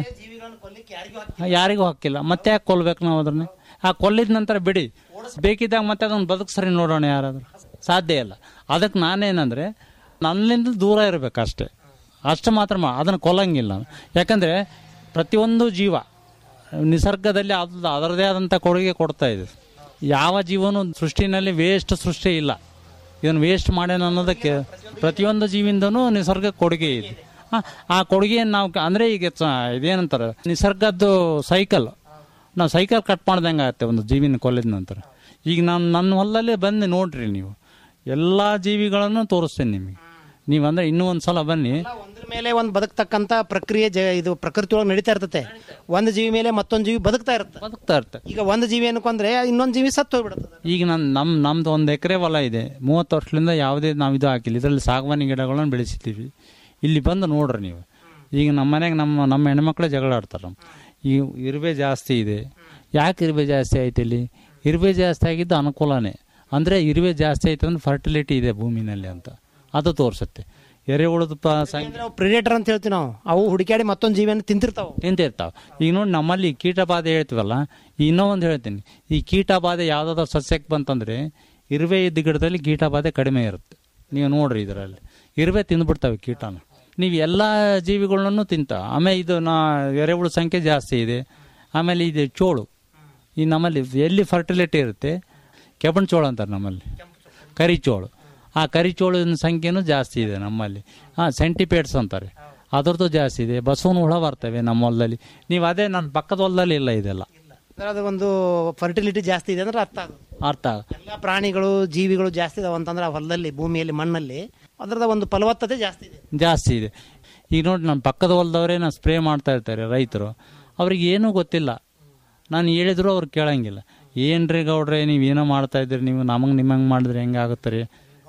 ಯಾರಿಗೂ ಹಕ್ಕಿಲ್ಲ ಮತ್ತೆ ಯಾಕೆ ಕೊಲ್ಬೇಕು ನಾವು ಅದನ್ನ ಆ ಕೊಲ್ಲಿದ ನಂತರ ಬಿಡಿ ಬೇಕಿದ್ದಾಗ ಮತ್ತೆ ಅದನ್ನು ಬದುಕ್ಸರಿ ನೋಡೋಣ ಯಾರಾದ್ರೂ ಸಾಧ್ಯ ಇಲ್ಲ ಅದಕ್ಕೆ ನಾನೇನಂದ್ರೆ ನನ್ನಿಂದ ದೂರ ಇರಬೇಕು ಅಷ್ಟೇ ಅಷ್ಟು ಮಾತ್ರ ಮಾ ಅದನ್ನು ಕೊಲ್ಲಂಗಿಲ್ಲ ನಾನು. ಯಾಕಂದ್ರೆ ಪ್ರತಿಯೊಂದು ಜೀವ ನಿಸರ್ಗದಲ್ಲಿ ಅದು ಅದರದೇ ಆದಂಥ ಕೊಡುಗೆ ಕೊಡ್ತಾ ಇದೆ ಯಾವ ಜೀವನೂ ಸೃಷ್ಟಿನಲ್ಲಿ ವೇಸ್ಟ್ ಸೃಷ್ಟಿ ಇಲ್ಲ ಇದನ್ನು ವೇಸ್ಟ್ ಮಾಡ್ಯಾನ ಅನ್ನೋದಕ್ಕೆ ಪ್ರತಿಯೊಂದು ಜೀವಿಂದನೂ ನಿಸರ್ಗ ಕೊಡುಗೆ ಇದೆ ಆ, ಆ ಕೊಡುಗೆಯನ್ನು ನಾವು ಅಂದರೆ ಈಗ ಸ- ಇದೇನಂತಾರೆ ನಿಸರ್ಗದ್ದು ಸೈಕಲ್ ನಾವು ಸೈಕಲ್ ಕಟ್ ಮಾಡ್ದಂಗೆ ಆಗುತ್ತೆ ಒಂದು ಜೀವಿನ ಕೊಲ್ಲಿದ ನಂತರ ಈಗ ನಾನು ನನ್ನ ಹೊಲದಲ್ಲೇ ಬಂದು ನೋಡ್ರಿ ನೀವು ಎಲ್ಲ ಜೀವಿಗಳನ್ನು ತೋರಿಸ್ತೇನೆ ನಿಮಗೆ ನೀವಂದ್ರೆ ಇನ್ನೂ ಒಂದು ಸಲ ಬನ್ನಿ ಒಂದ್ರ ಮೇಲೆ ಒಂದು ಬದುಕ್ತಕ್ಕಂತ ಪ್ರಕ್ರಿಯೆ ಜ ಇದು ಪ್ರಕೃತಿ ಒಳಗೆ ನಡೀತಾ ಇರ್ತತೆ ಒಂದು ಜೀವಿ ಮೇಲೆ ಮತ್ತೊಂದು ಜೀವಿ ಬದುಕ್ತಾ ಇರುತ್ತೆ ಬದುಕ್ತಾ ಇರುತ್ತೆ ಈಗ ಒಂದು ಜೀವಿ ಅನ್ಕೊಂಡ್ರೆ ಇನ್ನೊಂದು ಜೀವಿ ಸತ್ತು ಹೋಗ್ಬಿಡುತ್ತೆ ಈಗ ನನ್ನ ನಮ್ಮ ನಮ್ದು ಒಂದು ಎಕರೆ ಹೊಲ ಇದೆ ಮೂವತ್ತು ವರ್ಷದಿಂದ ಯಾವುದೇ ನಾವು ಇದು ಹಾಕಿಲ್ಲ ಇದರಲ್ಲಿ ಸಾಗವಾನಿ ಗಿಡಗಳನ್ನ ಬೆಳೆಸಿದ್ದೀವಿ ಇಲ್ಲಿ ಬಂದು ನೋಡ್ರಿ ನೀವು ಈಗ ನಮ್ಮ ಮನೆಗೆ ನಮ್ಮ ನಮ್ಮ ಹೆಣ್ಮಕ್ಳೇ ಜಗಳ ಆಡ್ತಾರೆ ಈ ಇರುವೆ ಜಾಸ್ತಿ ಇದೆ ಯಾಕೆ ಇರುವೆ ಜಾಸ್ತಿ ಆಯ್ತು ಇಲ್ಲಿ ಇರುವೆ ಜಾಸ್ತಿ ಆಗಿದ್ದು ಅನುಕೂಲನೇ ಅಂದರೆ ಇರುವೆ ಜಾಸ್ತಿ ಆಯ್ತು ಅಂದ್ರೆ ಫರ್ಟಿಲಿಟಿ ಇದೆ ಭೂಮಿನಲ್ಲಿ ಅಂತ ಅದು ತೋರಿಸುತ್ತೆ ಎರೆಹುಳದ ಪ ಸಂಖ್ಯೆ ನಾವು ಪ್ರಿಡೇಟರ್ ಅಂತ ಹೇಳ್ತೀವಿ ನಾವು ಅವು ಹುಡುಕಾಡಿ ಮತ್ತೊಂದು ಜೀವಿಯನ್ನು ತಿಂತಿರ್ತಾವ ತಿಂತಿರ್ತಾವೆ ಈಗ ನೋಡಿ ನಮ್ಮಲ್ಲಿ ಕೀಟ ಬಾಧೆ ಹೇಳ್ತೀವಲ್ಲ ಇನ್ನೂ ಒಂದು ಹೇಳ್ತೀನಿ ಈ ಕೀಟ ಬಾಧೆ ಯಾವುದಾದ್ರು ಸಸ್ಯಕ್ಕೆ ಬಂತಂದ್ರೆ ಇರುವೆ ಇದ್ದ ಗಿಡದಲ್ಲಿ ಕೀಟ ಬಾಧೆ ಕಡಿಮೆ ಇರುತ್ತೆ ನೀವು ನೋಡ್ರಿ ಇದರಲ್ಲಿ ಇರುವೆ ತಿಂದ್ಬಿಡ್ತವೆ ಕೀಟನ ನೀವು ಎಲ್ಲ ಜೀವಿಗಳನ್ನೂ ತಿಂತ ಆಮೇಲೆ ಇದು ನಾ ಎರೆಹುಳು ಸಂಖ್ಯೆ ಜಾಸ್ತಿ ಇದೆ ಆಮೇಲೆ ಇದು ಚೋಳು ಈ ನಮ್ಮಲ್ಲಿ ಎಲ್ಲಿ ಫರ್ಟಿಲಿಟಿ ಇರುತ್ತೆ ಕೆಬಣ್ ಚೋಳು ಅಂತಾರೆ ನಮ್ಮಲ್ಲಿ ಕರಿಚೋಳು ಆ ಕರಿಚೋಳಿನ ಸಂಖ್ಯೆನೂ ಜಾಸ್ತಿ ಇದೆ ನಮ್ಮಲ್ಲಿ ಹಾಂ ಸೆಂಟಿಪೇಡ್ಸ್ ಅಂತಾರೆ ಅದರದ್ದು ಜಾಸ್ತಿ ಇದೆ ಬಸವನ ಹುಳ ಬರ್ತವೆ ನಮ್ಮ ಹೊಲದಲ್ಲಿ ನೀವು ಅದೇ ನನ್ನ ಪಕ್ಕದ ಹೊಲದಲ್ಲಿ ಇಲ್ಲ ಇದೆಲ್ಲ ಅಂದ್ರೆ ಅದು ಒಂದು ಫರ್ಟಿಲಿಟಿ ಜಾಸ್ತಿ ಇದೆ ಅಂದ್ರೆ ಅರ್ಥ ಅದು ಅರ್ಥ ಎಲ್ಲ ಪ್ರಾಣಿಗಳು ಜೀವಿಗಳು ಜಾಸ್ತಿ ಇದಾವೆ ಅಂತಂದ್ರೆ ಆ ಹೊಲದಲ್ಲಿ ಭೂಮಿಯಲ್ಲಿ ಮಣ್ಣಲ್ಲಿ ಅದರದ ಒಂದು ಫಲವತ್ತತೆ ಜಾಸ್ತಿ ಇದೆ ಜಾಸ್ತಿ ಇದೆ ಈಗ ನೋಡಿ ನಮ್ಮ ಪಕ್ಕದ ಹೊಲದವರೇ ನಾನು ಸ್ಪ್ರೇ ಮಾಡ್ತಾ ಇರ್ತಾರೆ ರೈತರು ಅವ್ರಿಗೆ ಏನೂ ಗೊತ್ತಿಲ್ಲ ನಾನು ಹೇಳಿದ್ರು ಅವ್ರು ಕೇಳಂಗಿಲ್ಲ ಏನ್ರಿ ಗೌಡ್ರೆ ನೀವು ಏನೋ ಮಾಡ್ತಾ ಇದ್ದೀರಿ ನೀವು ನಮಗೆ ನಿಮ್ಮಂಗೆ ಮಾಡಿದ್ರೆ ಹೆಂಗಾಗುತ್ತೆ ರೀ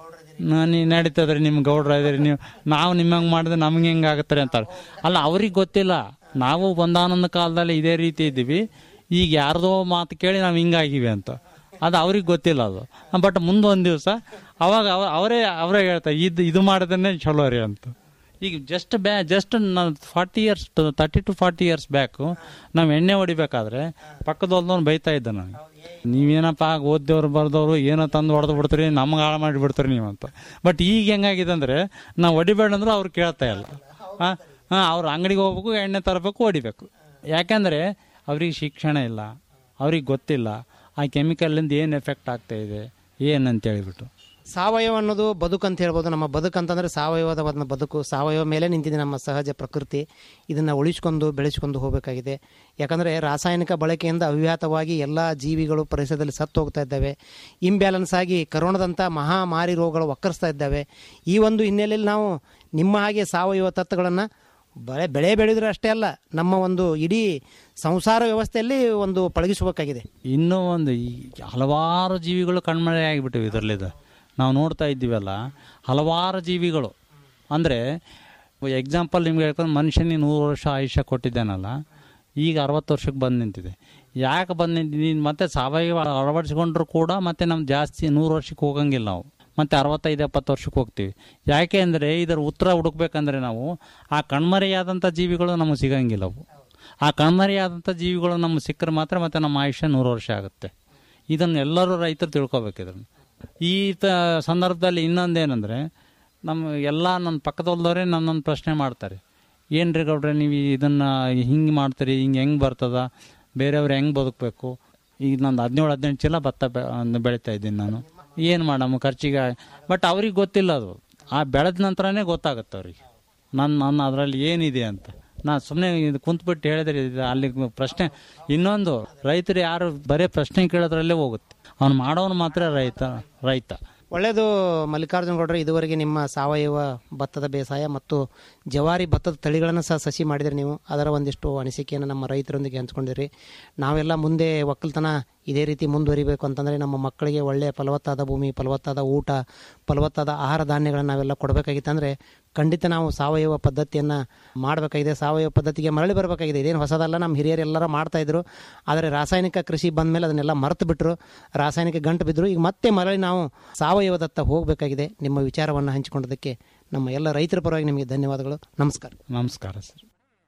ನಾನು ನಡೀತದ್ರಿ ನಿಮ್ಮ ಗೌಡ್ರ ಇದ್ದೀರಿ ನೀವು ನಾವು ನಿಮ್ಮಂಗೆ ಮಾಡಿದ್ರೆ ನಮ್ಗೆ ಹೆಂಗೆ ಆಗುತ್ತೆ ಅಂತಾರೆ ಅಲ್ಲ ಅವ್ರಿಗೆ ಗೊತ್ತಿಲ್ಲ ನಾವು ಒಂದಾನೊಂದು ಕಾಲದಲ್ಲಿ ಇದೇ ರೀತಿ ಇದ್ದೀವಿ ಈಗ ಯಾರ್ದೋ ಮಾತು ಕೇಳಿ ನಾವು ಹಿಂಗಾಗಿವಿ ಅಂತ ಅದು ಅವ್ರಿಗೆ ಗೊತ್ತಿಲ್ಲ ಅದು ಬಟ್ ಮುಂದೆ ಒಂದು ದಿವಸ ಅವಾಗ ಅವ ಅವರೇ ಅವರೇ ಹೇಳ್ತಾರೆ ಇದು ಇದು ಮಾಡಿದ್ರೆ ಚಲೋ ರೀ ಅಂತ ಈಗ ಜಸ್ಟ್ ಬ್ಯಾ ಜಸ್ಟ್ ನಾನು forty years thirty two forty years back ನಾವು ಎಣ್ಣೆ ಹೊಡಿಬೇಕಾದ್ರೆ ಪಕ್ಕದ ಹೊಲ್ದವ್ನು ಬೈತಾ ಇದ್ದ ನನಗೆ ನೀವೇನಪ್ಪ ಓದ್ದವ್ರು ಬರ್ದವ್ರು ಏನೋ ತಂದು ಹೊಡೆದು ಬಿಡ್ತೀರಿ ನಮ್ಗೆ ಹಾಳು ಮಾಡಿಬಿಡ್ತೀರಿ ನೀವು ಅಂತ ಬಟ್ ಈಗ ಹೆಂಗಾಗಿದೆ ಅಂದರೆ ನಾವು ಹೊಡಿಬೇಡ ಅಂದ್ರೆ ಅವ್ರು ಕೇಳ್ತಾ ಇಲ್ಲ ಹಾಂ ಹಾಂ ಅವ್ರು ಅಂಗಡಿಗೆ ಹೋಗ್ಬೇಕು ಎಣ್ಣೆ ತರಬೇಕು ಹೊಡಿಬೇಕು ಯಾಕಂದರೆ ಅವ್ರಿಗೆ ಶಿಕ್ಷಣ ಇಲ್ಲ ಅವ್ರಿಗೆ ಗೊತ್ತಿಲ್ಲ ಆ ಕೆಮಿಕಲ್ಲಿಂದ ಏನು ಎಫೆಕ್ಟ್ ಆಗ್ತಾ ಇದೆ ಏನಂತ ಹೇಳಿಬಿಟ್ಟು ಸಾವಯವ ಅನ್ನೋದು ಬದುಕು ಅಂತ ಹೇಳ್ಬೋದು ನಮ್ಮ ಬದುಕು ಅಂತಂದ್ರೆ ಸಾವಯವದ ಒಂದು ಬದುಕು ಸಾವಯವ ಮೇಲೆ ನಿಂತಿದೆ ನಮ್ಮ ಸಹಜ ಪ್ರಕೃತಿ ಇದನ್ನು ಉಳಿಸ್ಕೊಂಡು ಬೆಳೆಸ್ಕೊಂಡು ಹೋಗಬೇಕಾಗಿದೆ ಯಾಕಂದರೆ ರಾಸಾಯನಿಕ ಬಳಕೆಯಿಂದ ಅವ್ಯಾತವಾಗಿ ಎಲ್ಲ ಜೀವಿಗಳು ಪರಿಸರದಲ್ಲಿ ಸತ್ತು ಹೋಗ್ತಾ ಇದ್ದಾವೆ ಇಂಬ್ಯಾಲೆನ್ಸ್ ಆಗಿ ಕರೋನಾದಂಥ ಮಹಾಮಾರಿ ರೋಗಗಳು ಒಕ್ಕರಿಸ್ತಾ ಇದ್ದಾವೆ ಈ ಒಂದು ಹಿನ್ನೆಲೆಯಲ್ಲಿ ನಾವು ನಿಮ್ಮ ಹಾಗೆ ಸಾವಯವ ತತ್ವಗಳನ್ನು ಬೆಳೆ ಬೆಳೆ ಬೆಳೆದ್ರೆ ಅಷ್ಟೇ ಅಲ್ಲ ನಮ್ಮ ಒಂದು ಇಡೀ ಸಂಸಾರ ವ್ಯವಸ್ಥೆಯಲ್ಲಿ ಒಂದು ಪಳಗಿಸಬೇಕಾಗಿದೆ ಇನ್ನೂ ಒಂದು ಈ ಹಲವಾರು ಜೀವಿಗಳು ಕಣ್ಮರೆ ಆಗಿಬಿಟ್ಟಿವೆ ಇದರಲ್ಲಿದೆ ನಾವು ನೋಡ್ತಾ ಇದ್ದೀವಲ್ಲ ಹಲವಾರು ಜೀವಿಗಳು ಅಂದರೆ ಎಕ್ಸಾಂಪಲ್ ನಿಮ್ಗೆ ಹೇಳ್ಕೊಂಡು ಮನುಷ್ಯನಿಗೆ ನೂರು ವರ್ಷ ಆಯುಷ್ಯ ಕೊಟ್ಟಿದ್ದಾನಲ್ಲ ಈಗ ಅರವತ್ತು ವರ್ಷಕ್ಕೆ ಬಂದು ನಿಂತಿದೆ ಯಾಕೆ ಬಂದು ನಿಂತಿದ್ದೀನಿ ಮತ್ತೆ ಸಾವಯವ ಅಳವಡಿಸ್ಕೊಂಡ್ರು ಕೂಡ ಮತ್ತೆ ನಮ್ಗೆ ಜಾಸ್ತಿ ನೂರು ವರ್ಷಕ್ಕೆ ಹೋಗಂಗಿಲ್ಲ ನಾವು ಮತ್ತೆ ಅರವತ್ತೈದು ಎಪ್ಪತ್ತು ವರ್ಷಕ್ಕೆ ಹೋಗ್ತೀವಿ ಯಾಕೆ ಅಂದರೆ ಇದರ ಉತ್ತರ ಹುಡುಕ್ಬೇಕಂದ್ರೆ ನಾವು ಆ ಕಣ್ಮರೆಯಾದಂಥ ಜೀವಿಗಳು ನಮಗೆ ಸಿಗಂಗಿಲ್ಲ ಅವು ಆ ಕಣ್ಮರೆಯಾದಂಥ ಜೀವಿಗಳು ನಮಗೆ ಸಿಕ್ಕರೆ ಮಾತ್ರ ಮತ್ತೆ ನಮ್ಮ ಆಯುಷ್ಯ ನೂರು ವರ್ಷ ಆಗುತ್ತೆ ಇದನ್ನು ಎಲ್ಲರೂ ರೈತರು ತಿಳ್ಕೊಬೇಕು ಇದನ್ನು ಈ ತ ಸಂದರ್ಭದಲ್ಲಿ ಇನ್ನೊಂದೇನೆಂದರೆ ನಮ್ಮ ಎಲ್ಲ ನನ್ನ ಪಕ್ಕದ ಹೊಲದವರೇ ನನ್ನನ್ನು ಪ್ರಶ್ನೆ ಮಾಡ್ತಾರೆ ಏನು ರೀ ಗೌಡ್ರೆ ನೀವು ಇದನ್ನು ಹಿಂಗೆ ಮಾಡ್ತೀರಿ ಹಿಂಗೆ ಹೆಂಗೆ ಬರ್ತದ ಬೇರೆಯವ್ರು ಹೆಂಗೆ ಬದುಕಬೇಕು ಈಗ ನಂದು ಹದಿನೇಳು ಹದಿನೆಂಟು ಚೀಲ ಭತ್ತ ಬೆ- ಅದ್ನ ಬೆಳೀತಾ ಇದ್ದೀನಿ ನಾನು ಏನು ಮಾಡಮ್ಮ ಖರ್ಚಿಗೆ ಬಟ್ ಅವ್ರಿಗೆ ಗೊತ್ತಿಲ್ಲ ಅದು ಆ ಬೆಳೆದ ನಂತರನೇ ಗೊತ್ತಾಗುತ್ತೆ ಅವ್ರಿಗೆ ನನ್ನ ನನ್ನ ಅದರಲ್ಲಿ ಏನಿದೆ ಅಂತ ನಾ ಸುಮ್ಮನೆ ಇದು ಕುಂತ್ಬಿಟ್ಟು ಹೇಳಿದ್ರೆ ಇದು ಅಲ್ಲಿ ಪ್ರಶ್ನೆ ಇನ್ನೊಂದು ರೈತರು ಯಾರು ಬರೀ ಪ್ರಶ್ನೆ ಕೇಳೋದ್ರಲ್ಲೇ ಹೋಗುತ್ತೆ ಅವ್ನು ಮಾಡೋನು ಮಾತ್ರ ರೈತ ರೈತ ಒಳ್ಳೆಯದು ಮಲ್ಲಿಕಾರ್ಜುನ ಗೌಡ್ರೆ ಇದುವರೆಗೆ ನಿಮ್ಮ ಸಾವಯವ ಭತ್ತದ ಬೇಸಾಯ ಮತ್ತು ಜವಾರಿ ಭತ್ತದ ತಳಿಗಳನ್ನು ಸಹ ಸಸಿ ಮಾಡಿದರೆ ನೀವು ಅದರ ಒಂದಿಷ್ಟು ಅನಿಸಿಕೆಯನ್ನು ನಮ್ಮ ರೈತರೊಂದಿಗೆ ಹಂಚ್ಕೊಂಡಿರಿ ನಾವೆಲ್ಲ ಮುಂದೆ ಒಕ್ಕಲ್ತನ ಇದೇ ರೀತಿ ಮುಂದುವರಿಬೇಕು ಅಂತಂದರೆ ನಮ್ಮ ಮಕ್ಕಳಿಗೆ ಒಳ್ಳೆಯ ಫಲವತ್ತಾದ ಭೂಮಿ ಫಲವತ್ತಾದ ಊಟ ಫಲವತ್ತಾದ ಆಹಾರ ಧಾನ್ಯಗಳನ್ನು ನಾವೆಲ್ಲ ಕೊಡಬೇಕಾಗಿತ್ತಂದರೆ ಖಂಡಿತ ನಾವು ಸಾವಯವ ಪದ್ಧತಿಯನ್ನು ಮಾಡಬೇಕಾಗಿದೆ ಸಾವಯವ ಪದ್ಧತಿಗೆ ಮರಳಿ ಬರಬೇಕಾಗಿದೆ ಇದೇನು ಹೊಸದಲ್ಲ ನಮ್ಮ ಹಿರಿಯರೆಲ್ಲರ ಮಾಡ್ತಾ ಇದ್ರು ಆದರೆ ರಾಸಾಯನಿಕ ಕೃಷಿ ಬಂದ ಮೇಲೆ ಅದನ್ನೆಲ್ಲ ಮರೆತು ಬಿಟ್ಟರು ರಾಸಾಯನಿಕ ಗಂಟು ಬಿದ್ದರು ಈಗ ಮತ್ತೆ ಮರಳಿ ನಾವು ಸಾವಯವದತ್ತ ಹೋಗಬೇಕಾಗಿದೆ ನಿಮ್ಮ ವಿಚಾರವನ್ನು ಹಂಚಿಕೊಂಡದಕ್ಕೆ ನಮ್ಮ ಎಲ್ಲ ರೈತರ ಪರವಾಗಿ ನಿಮಗೆ ಧನ್ಯವಾದಗಳು ನಮಸ್ಕಾರ ನಮಸ್ಕಾರ ಸರ್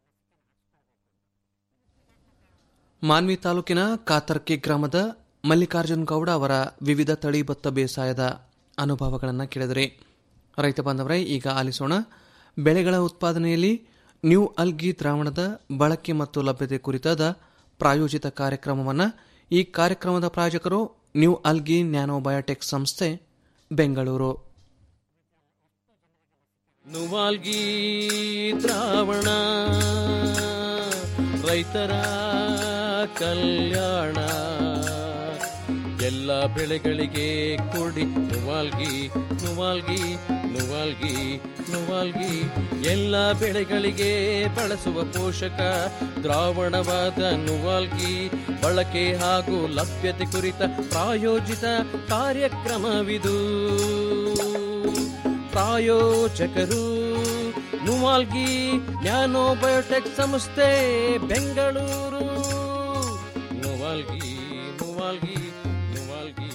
ಮಾನ್ವಿ ತಾಲೂಕಿನ ಕಾತರ್ಕಿ ಗ್ರಾಮದ ಮಲ್ಲಿಕಾರ್ಜುನ್ ಗೌಡ ಅವರ ವಿವಿಧ ತಳಿ ಭತ್ತ ಬೇಸಾಯದ ಅನುಭವಗಳನ್ನು ಕೇಳಿದರೆ ರೈತ ಬಾಂಧವರೇ ಈಗ ಆಲಿಸೋಣ ಬೆಳೆಗಳ ಉತ್ಪಾದನೆಯಲ್ಲಿ ನ್ಯೂ ಅಲ್ಗಿ ದ್ರಾವಣದ ಬಳಕೆ ಮತ್ತು ಲಭ್ಯತೆ ಕುರಿತಾದ ಪ್ರಾಯೋಜಿತ ಕಾರ್ಯಕ್ರಮವನ್ನು ಈ ಕಾರ್ಯಕ್ರಮದ ಪ್ರಾಯೋಜಕರು ನ್ಯೂ ಅಲ್ಗಿ ನ್ಯಾನೋಬಯೋಟೆಕ್ ಸಂಸ್ಥೆ ಬೆಂಗಳೂರು ನುವಾಲ್ಗಿ ದ್ರಾವಣ ರೈತರ ಕಲ್ಯಾಣ ಎಲ್ಲ ಬೆಳೆಗಳಿಗೆ ಕೊಡಿ ನುವಾಲ್ಗಿ ನುವಾಲ್ಗಿ ನುವಾಲ್ಗಿ ನುವಾಲ್ಗಿ ಎಲ್ಲ ಬೆಳೆಗಳಿಗೆ ಬಳಸುವ ಪೋಷಕ ದ್ರಾವಣವಾದ ನುವಾಲ್ಗಿ ಬಳಕೆ ಹಾಗೂ ಲಭ್ಯತೆ ಕುರಿತ ಪ್ರಾಯೋಜಿತ ಕಾರ್ಯಕ್ರಮವಿದು ಪ್ರಾಯೋಜಕರು ನುವಾಲ್ಗಿ ನ್ಯಾನೋ ಬಯೋಟೆಕ್ ಸಂಸ್ಥೆ ಬೆಂಗಳೂರು ನುವಾಲ್ಗಿ ನುವಾಲ್ಗಿ ನುವಾಲ್ಗಿ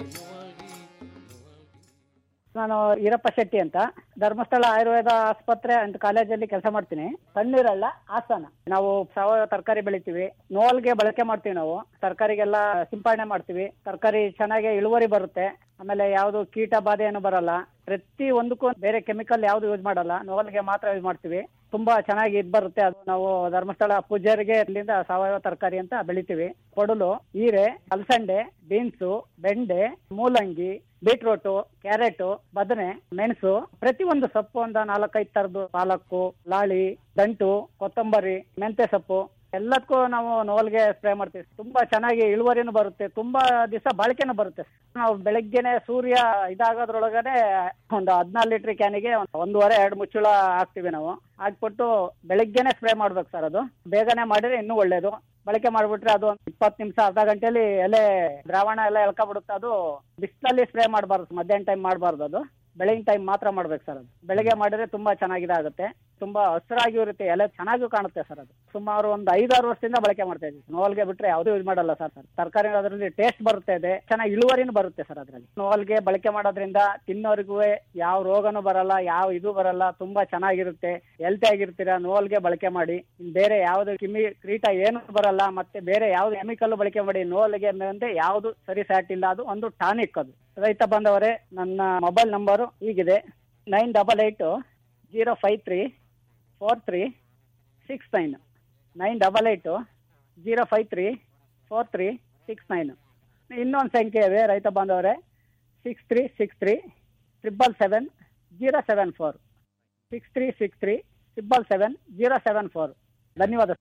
ನಾನು ಈರಪ್ಪ ಶೆಟ್ಟಿ ಅಂತ ಧರ್ಮಸ್ಥಳ ಆಯುರ್ವೇದ ಆಸ್ಪತ್ರೆ ಅಂಡ್ ಕಾಲೇಜಲ್ಲಿ ಕೆಲಸ ಮಾಡ್ತೀನಿ ತಣ್ಣೀರಳ್ಳ ಹಾಸನ ನಾವು ಸಾವಯವ ತರಕಾರಿ ಬೆಳಿತೀವಿ ನೋಲ್ಗೆ ಬಳಕೆ ಮಾಡ್ತೀವಿ ನಾವು ತರಕಾರಿಗೆಲ್ಲ ಸಿಂಪರಣೆ ಮಾಡ್ತೀವಿ ತರಕಾರಿ ಚೆನ್ನಾಗಿ ಇಳುವರಿ ಬರುತ್ತೆ ಆಮೇಲೆ ಯಾವುದು ಕೀಟ ಬಾಧೆ ಏನು ಬರಲ್ಲ ಪ್ರತಿ ಒಂದಕ್ಕೂ ಬೇರೆ ಕೆಮಿಕಲ್ ಯಾವ್ದು ಯೂಸ್ ಮಾಡಲ್ಲ ನೋಲ್ಗೆ ಮಾತ್ರ ಯೂಸ್ ಮಾಡ್ತೀವಿ ತುಂಬಾ ಚೆನ್ನಾಗಿ ಇದ್ ಬರುತ್ತೆ ಅದು ನಾವು ಧರ್ಮಸ್ಥಳ ಪೂಜಾರಿಗೆ ಅಲ್ಲಿಂದ ಸಾವಯವ ತರಕಾರಿ ಅಂತ ಬೆಳಿತೀವಿ ಕೊಡಲು ಹೀರೆ ಅಲಸಂಡೆ ಬೀನ್ಸು ಬೆಂಡೆ ಮೂಲಂಗಿ ಬೀಟ್ರೋಟು ಕ್ಯಾರೆಟ್ ಬದನೆ ಮೆಣಸು ಪ್ರತಿ ಒಂದು ಸೊಪ್ಪು ಒಂದು ನಾಲ್ಕೈದು ತರದ್ದು ಪಾಲಕ್ಕು ಲಾಳಿ ದಂಟು ಕೊತ್ತಂಬರಿ ಮೆಂತೆ ಸೊಪ್ಪು ಎಲ್ಲದಕ್ಕೂ ನಾವು ನೋಲ್ಗೆ ಸ್ಪ್ರೇ ಮಾಡ್ತೀವಿ ತುಂಬಾ ಚೆನ್ನಾಗಿ ಇಳುವರಿನೂ ಬರುತ್ತೆ ತುಂಬಾ ದಿವಸ ಬಾಳಿಕೆನೂ ಬರುತ್ತೆ ನಾವು ಬೆಳಗ್ಗೆನೆ ಸೂರ್ಯ ಇದಾಗೋದ್ರೊಳಗಡೆ ಒಂದು ಹದಿನಾರು ಲೀಟರ್ ಕ್ಯಾನಿಗೆ ಒಂದೂವರೆ ಎರಡು ಮುಚ್ಚಳ ಹಾಕ್ತಿವಿ ನಾವು ಹಾಕ್ಬಿಟ್ಟು ಬೆಳಗ್ಗೆನೆ ಸ್ಪ್ರೇ ಮಾಡ್ಬೇಕು ಸರ್ ಅದು ಬೇಗನೆ ಮಾಡಿದ್ರೆ ಇನ್ನೂ ಒಳ್ಳೇದು ಬಳಕೆ ಮಾಡ್ಬಿಟ್ರೆ ಅದು ಒಂದು ಇಪ್ಪತ್ತು ನಿಮಿಷ ಅರ್ಧ ಗಂಟೆಲಿ ಎಲೆ ದ್ರಾವಣ ಎಲ್ಲ ಎಳ್ಕೊಬಿಡುತ್ತೆ ಅದು ಬಿಸಿಲಲ್ಲಿ ಸ್ಪ್ರೇ ಮಾಡಬಾರ್ದು ಮಧ್ಯಾಹ್ನ ಟೈಮ್ ಮಾಡಬಾರ್ದು ಅದು ಬೆಳಗಿನ ಟೈಮ್ ಮಾತ್ರ ಮಾಡ್ಬೇಕು ಸರ್ ಅದು ಬೆಳಗ್ಗೆ ಮಾಡಿದ್ರೆ ತುಂಬಾ ಚೆನ್ನಾಗಿದಾಗುತ್ತೆ ತುಂಬಾ ಹಸಿರಾಗಿ ಇರುತ್ತೆ ಎಲೆ ಚೆನ್ನಾಗೂ ಕಾಣುತ್ತೆ ಸರ್ ಅದು ಸುಮಾರು ಒಂದು ಐದಾರು ವರ್ಷದಿಂದ ಬಳಕೆ ಮಾಡ್ತಾ ಇದ್ದೀವಿ ನೋವಲ್ಗೆ ಬಿಟ್ರೆ ಯಾವ್ದು ಯೂಸ್ ಮಾಡಲ್ಲ ಸರ್ ಸರ್ ತರಕಾರಿ ಅದರಲ್ಲಿ ಟೇಸ್ಟ್ ಬರುತ್ತೆ ಇದೆ ಚೆನ್ನಾಗಿ ಇಳುವರಿನೂ ಬರುತ್ತೆ ಸರ್ ಅದರಲ್ಲಿ ನೋವಲ್ಗೆ ಬಳಕೆ ಮಾಡೋದ್ರಿಂದ ತಿನ್ನೋರಿಗೂ ಯಾವ ರೋಗನೂ ಬರಲ್ಲ ಯಾವ ಇದು ಬರಲ್ಲ ತುಂಬಾ ಚೆನ್ನಾಗಿರುತ್ತೆ ಹೆಲ್ತಿ ಆಗಿರ್ತೀರಾ ನೋವಲ್ಗೆ ಬಳಕೆ ಮಾಡಿ ಇನ್ ಬೇರೆ ಯಾವ್ದು ಕಿಮಿ ಕ್ರೀಟ ಏನು ಬರಲ್ಲ ಮತ್ತೆ ಬೇರೆ ಯಾವ್ದು ಕೆಮಿಕಲ್ ಬಳಕೆ ಮಾಡಿ ನೋವಲ್ಗೆ ಅಂದ್ರೆ ಯಾವ್ದು ಸರಿ ಸ್ಯಾಟ್ ಇಲ್ಲ ಅದು ಒಂದು ಟಾನಿಕ್ ಅದು ರೈತ ಬಂದವರೇ ನನ್ನ ಮೊಬೈಲ್ ನಂಬರು ಹೀಗಿದೆ nine double eight zero five three four three six nine nine double eight zero five three four three six nine ಇನ್ನೊಂದು ಸಂಖ್ಯೆ ಇದೆ ರೈತ ಬಾಂಧವರೇ six three six three triple seven zero seven four six three six three triple seven zero seven four ಧನ್ಯವಾದ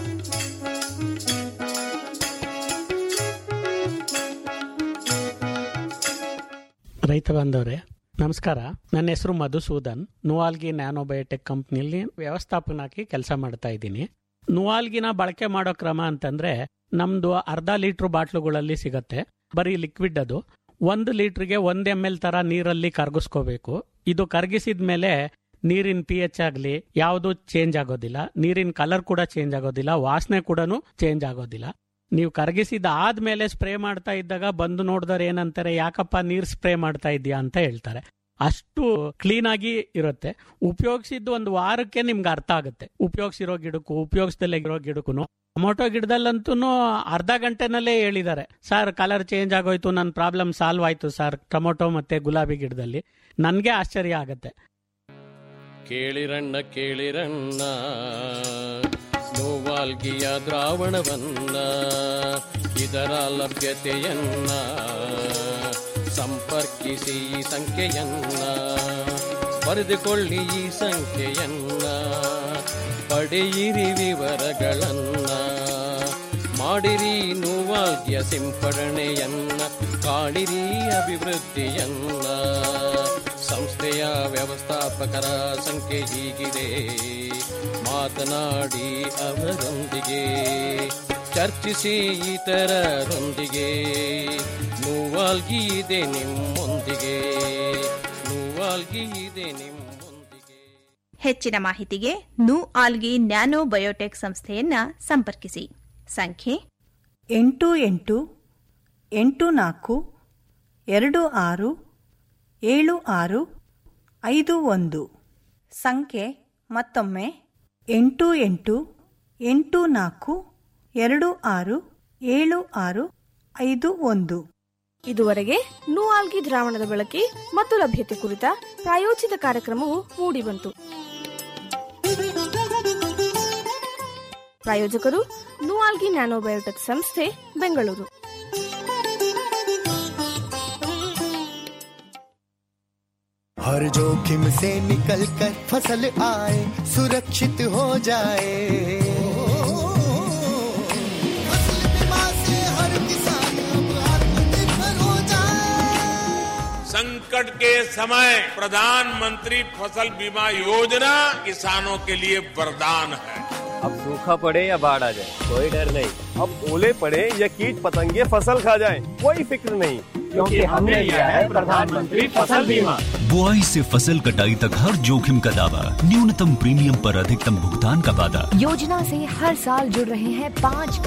ರೈತ ಬಾಂಧವ್ರೆ ನಮಸ್ಕಾರ ನನ್ನ ಹೆಸರು ಮಧುಸೂದನ್ ನುವಾಲ್ಗಿ ನ್ಯಾನೋಬಯೋಟೆಕ್ ಕಂಪ್ನಿಯಲ್ಲಿ ವ್ಯವಸ್ಥಾಪನಾಗಿ ಕೆಲಸ ಮಾಡ್ತಾ ಇದ್ದೀನಿ ನುವಾಲ್ಗಿನ ಬಳಕೆ ಮಾಡೋ ಕ್ರಮ ಅಂತಂದ್ರೆ ನಮ್ದು ಅರ್ಧ ಲೀಟರ್ ಬಾಟ್ಲುಗಳಲ್ಲಿ ಸಿಗತ್ತೆ ಬರೀ ಲಿಕ್ವಿಡ್ ಅದು ಒಂದು ಲೀಟರ್ಗೆ ಒಂದ್ ಎಮ್ ಎಲ್ ತರ ನೀರಲ್ಲಿ ಕರಗಿಸ್ಕೋಬೇಕು ಇದು ಕರಗಿಸಿದ ಮೇಲೆ ನೀರಿನ ಪಿ ಎಚ್ ಆಗಲಿ ಯಾವುದು ಚೇಂಜ್ ಆಗೋದಿಲ್ಲ ನೀರಿನ ಕಲರ್ ಕೂಡ ಚೇಂಜ್ ಆಗೋದಿಲ್ಲ ವಾಸನೆ ಕೂಡ ಚೇಂಜ್ ಆಗೋದಿಲ್ಲ ನೀವು ಕರಗಿಸಿದ ಆದ್ಮೇಲೆ ಸ್ಪ್ರೇ ಮಾಡ್ತಾ ಇದ್ದಾಗ ಬಂದು ನೋಡಿದವ್ರು ಏನಂತಾರೆ ಯಾಕಪ್ಪ ನೀರ್ ಸ್ಪ್ರೇ ಮಾಡ್ತಾ ಇದೀಯಾ ಅಂತ ಹೇಳ್ತಾರೆ ಅಷ್ಟು ಕ್ಲೀನ್ ಆಗಿ ಇರುತ್ತೆ ಉಪಯೋಗಿಸಿದ್ದು ಒಂದು ವಾರಕ್ಕೆ ನಿಮ್ಗೆ ಅರ್ಥ ಆಗುತ್ತೆ ಉಪಯೋಗಿಸಿರೋ ಗಿಡಕ್ಕೂ ಉಪಯೋಗಿಸ್ದಲ್ಲೇ ಇರೋ ಗಿಡಕ್ಕೂ ಟೊಮೊಟೊ ಗಿಡದಲ್ಲಂತೂ ಅರ್ಧ ಗಂಟೆನಲ್ಲೇ ಹೇಳಿದ್ದಾರೆ ಸರ್ ಕಲರ್ ಚೇಂಜ್ ಆಗೋಯ್ತು ನನ್ನ ಪ್ರಾಬ್ಲಮ್ ಸಾಲ್ವ್ ಆಯ್ತು ಸರ್ ಟೊಮೊಟೊ ಮತ್ತೆ ಗುಲಾಬಿ ಗಿಡದಲ್ಲಿ ನನ್ಗೆ ಆಶ್ಚರ್ಯ ಆಗತ್ತೆ ಕೇಳಿರಣ್ಣ ಕೇಳಿರಣ್ಣ ನೋವಾಲ್ಗಿಯ ದ್ರಾವಣವನ್ನ ಇದರ ಲಭ್ಯತೆಯನ್ನ ಸಂಪರ್ಕಿಸಿ ಈ ಸಂಖ್ಯೆಯನ್ನ ಬರೆದುಕೊಳ್ಳಿ ಈ ಸಂಖ್ಯೆಯನ್ನ ಪಡೆಯಿರಿ ವಿವರಗಳನ್ನ ಮಾಡಿರಿ ನೋವಾಲ್ಗಿಯ ಸಿಂಪಡಣೆಯನ್ನ ಕಾಣಿರಿ ಅಭಿವೃದ್ಧಿಯನ್ನ ಸಂಸ್ಥೆಯ ವ್ಯವಸ್ಥಾಪಕರ ಸಂಖ್ಯೆ ಹೀಗಿದೆ ಮಾತನಾಡಿ ಅವರೊಂದಿಗೆ ಚರ್ಚಿಸಿ ಇತರರೊಂದಿಗೆ ನೋವಾಲ್ಗಿ ಇದೆ ನಿಮ್ಮೊಂದಿಗೆ ನೋವಾಲ್ಗಿ ಇದೆ ನಿಮ್ಮ ಹೆಚ್ಚಿನ ಮಾಹಿತಿಗೆ ನು ಆಲ್ಗಿ ನ್ಯಾನೋ ಬಯೋಟೆಕ್ ಸಂಸ್ಥೆಯನ್ನ ಸಂಪರ್ಕಿಸಿ ಸಂಖ್ಯೆ ಎಂಟು ಎಂಟು ಎಂಟು ನಾಲ್ಕು ಎರಡು ಆರು ಏಳು ಆರು ಐದು ಒಂದು ಸಂಖ್ಯೆ ಮತ್ತೊಮ್ಮೆ ಎಂಟು ಎಂಟು ಎಂಟು ನಾಲ್ಕು ಎರಡು ಆರು ಏಳು ಆರು ಐದು ಒಂದು ಇದುವರೆಗೆ ನೂಆಲ್ಗಿ ದ್ರಾವಣದ ಬಳಕೆ ಮತ್ತು ಲಭ್ಯತೆ ಕುರಿತ ಪ್ರಾಯೋಜಿತ ಕಾರ್ಯಕ್ರಮವು ಮೂಡಿಬಂತು ಪ್ರಾಯೋಜಕರು ನೂಆಲ್ಗಿ ನ್ಯಾನೋಬಯೋಟೆಕ್ ಸಂಸ್ಥೆ ಬೆಂಗಳೂರು हर जोखिम से निकल कर फसल आए सुरक्षित हो जाए फसल बीमा से हर किसान अब आत्मनिर्भर हो जाए संकट संकट के समय प्रधानमंत्री फसल बीमा योजना किसानों के लिए वरदान है अब सूखा पड़े या बाढ़ आ जाए कोई डर नहीं अब ओले पड़े या कीट पतंगे फसल खा जाए कोई फिक्र नहीं क्योंकि हमने लिया है प्रधानमंत्री फसल बीमा बुआई से फसल कटाई तक हर जोखिम का दावा न्यूनतम प्रीमियम पर अधिकतम भुगतान का वादा योजना से हर साल जुड़ रहे हैं पाँच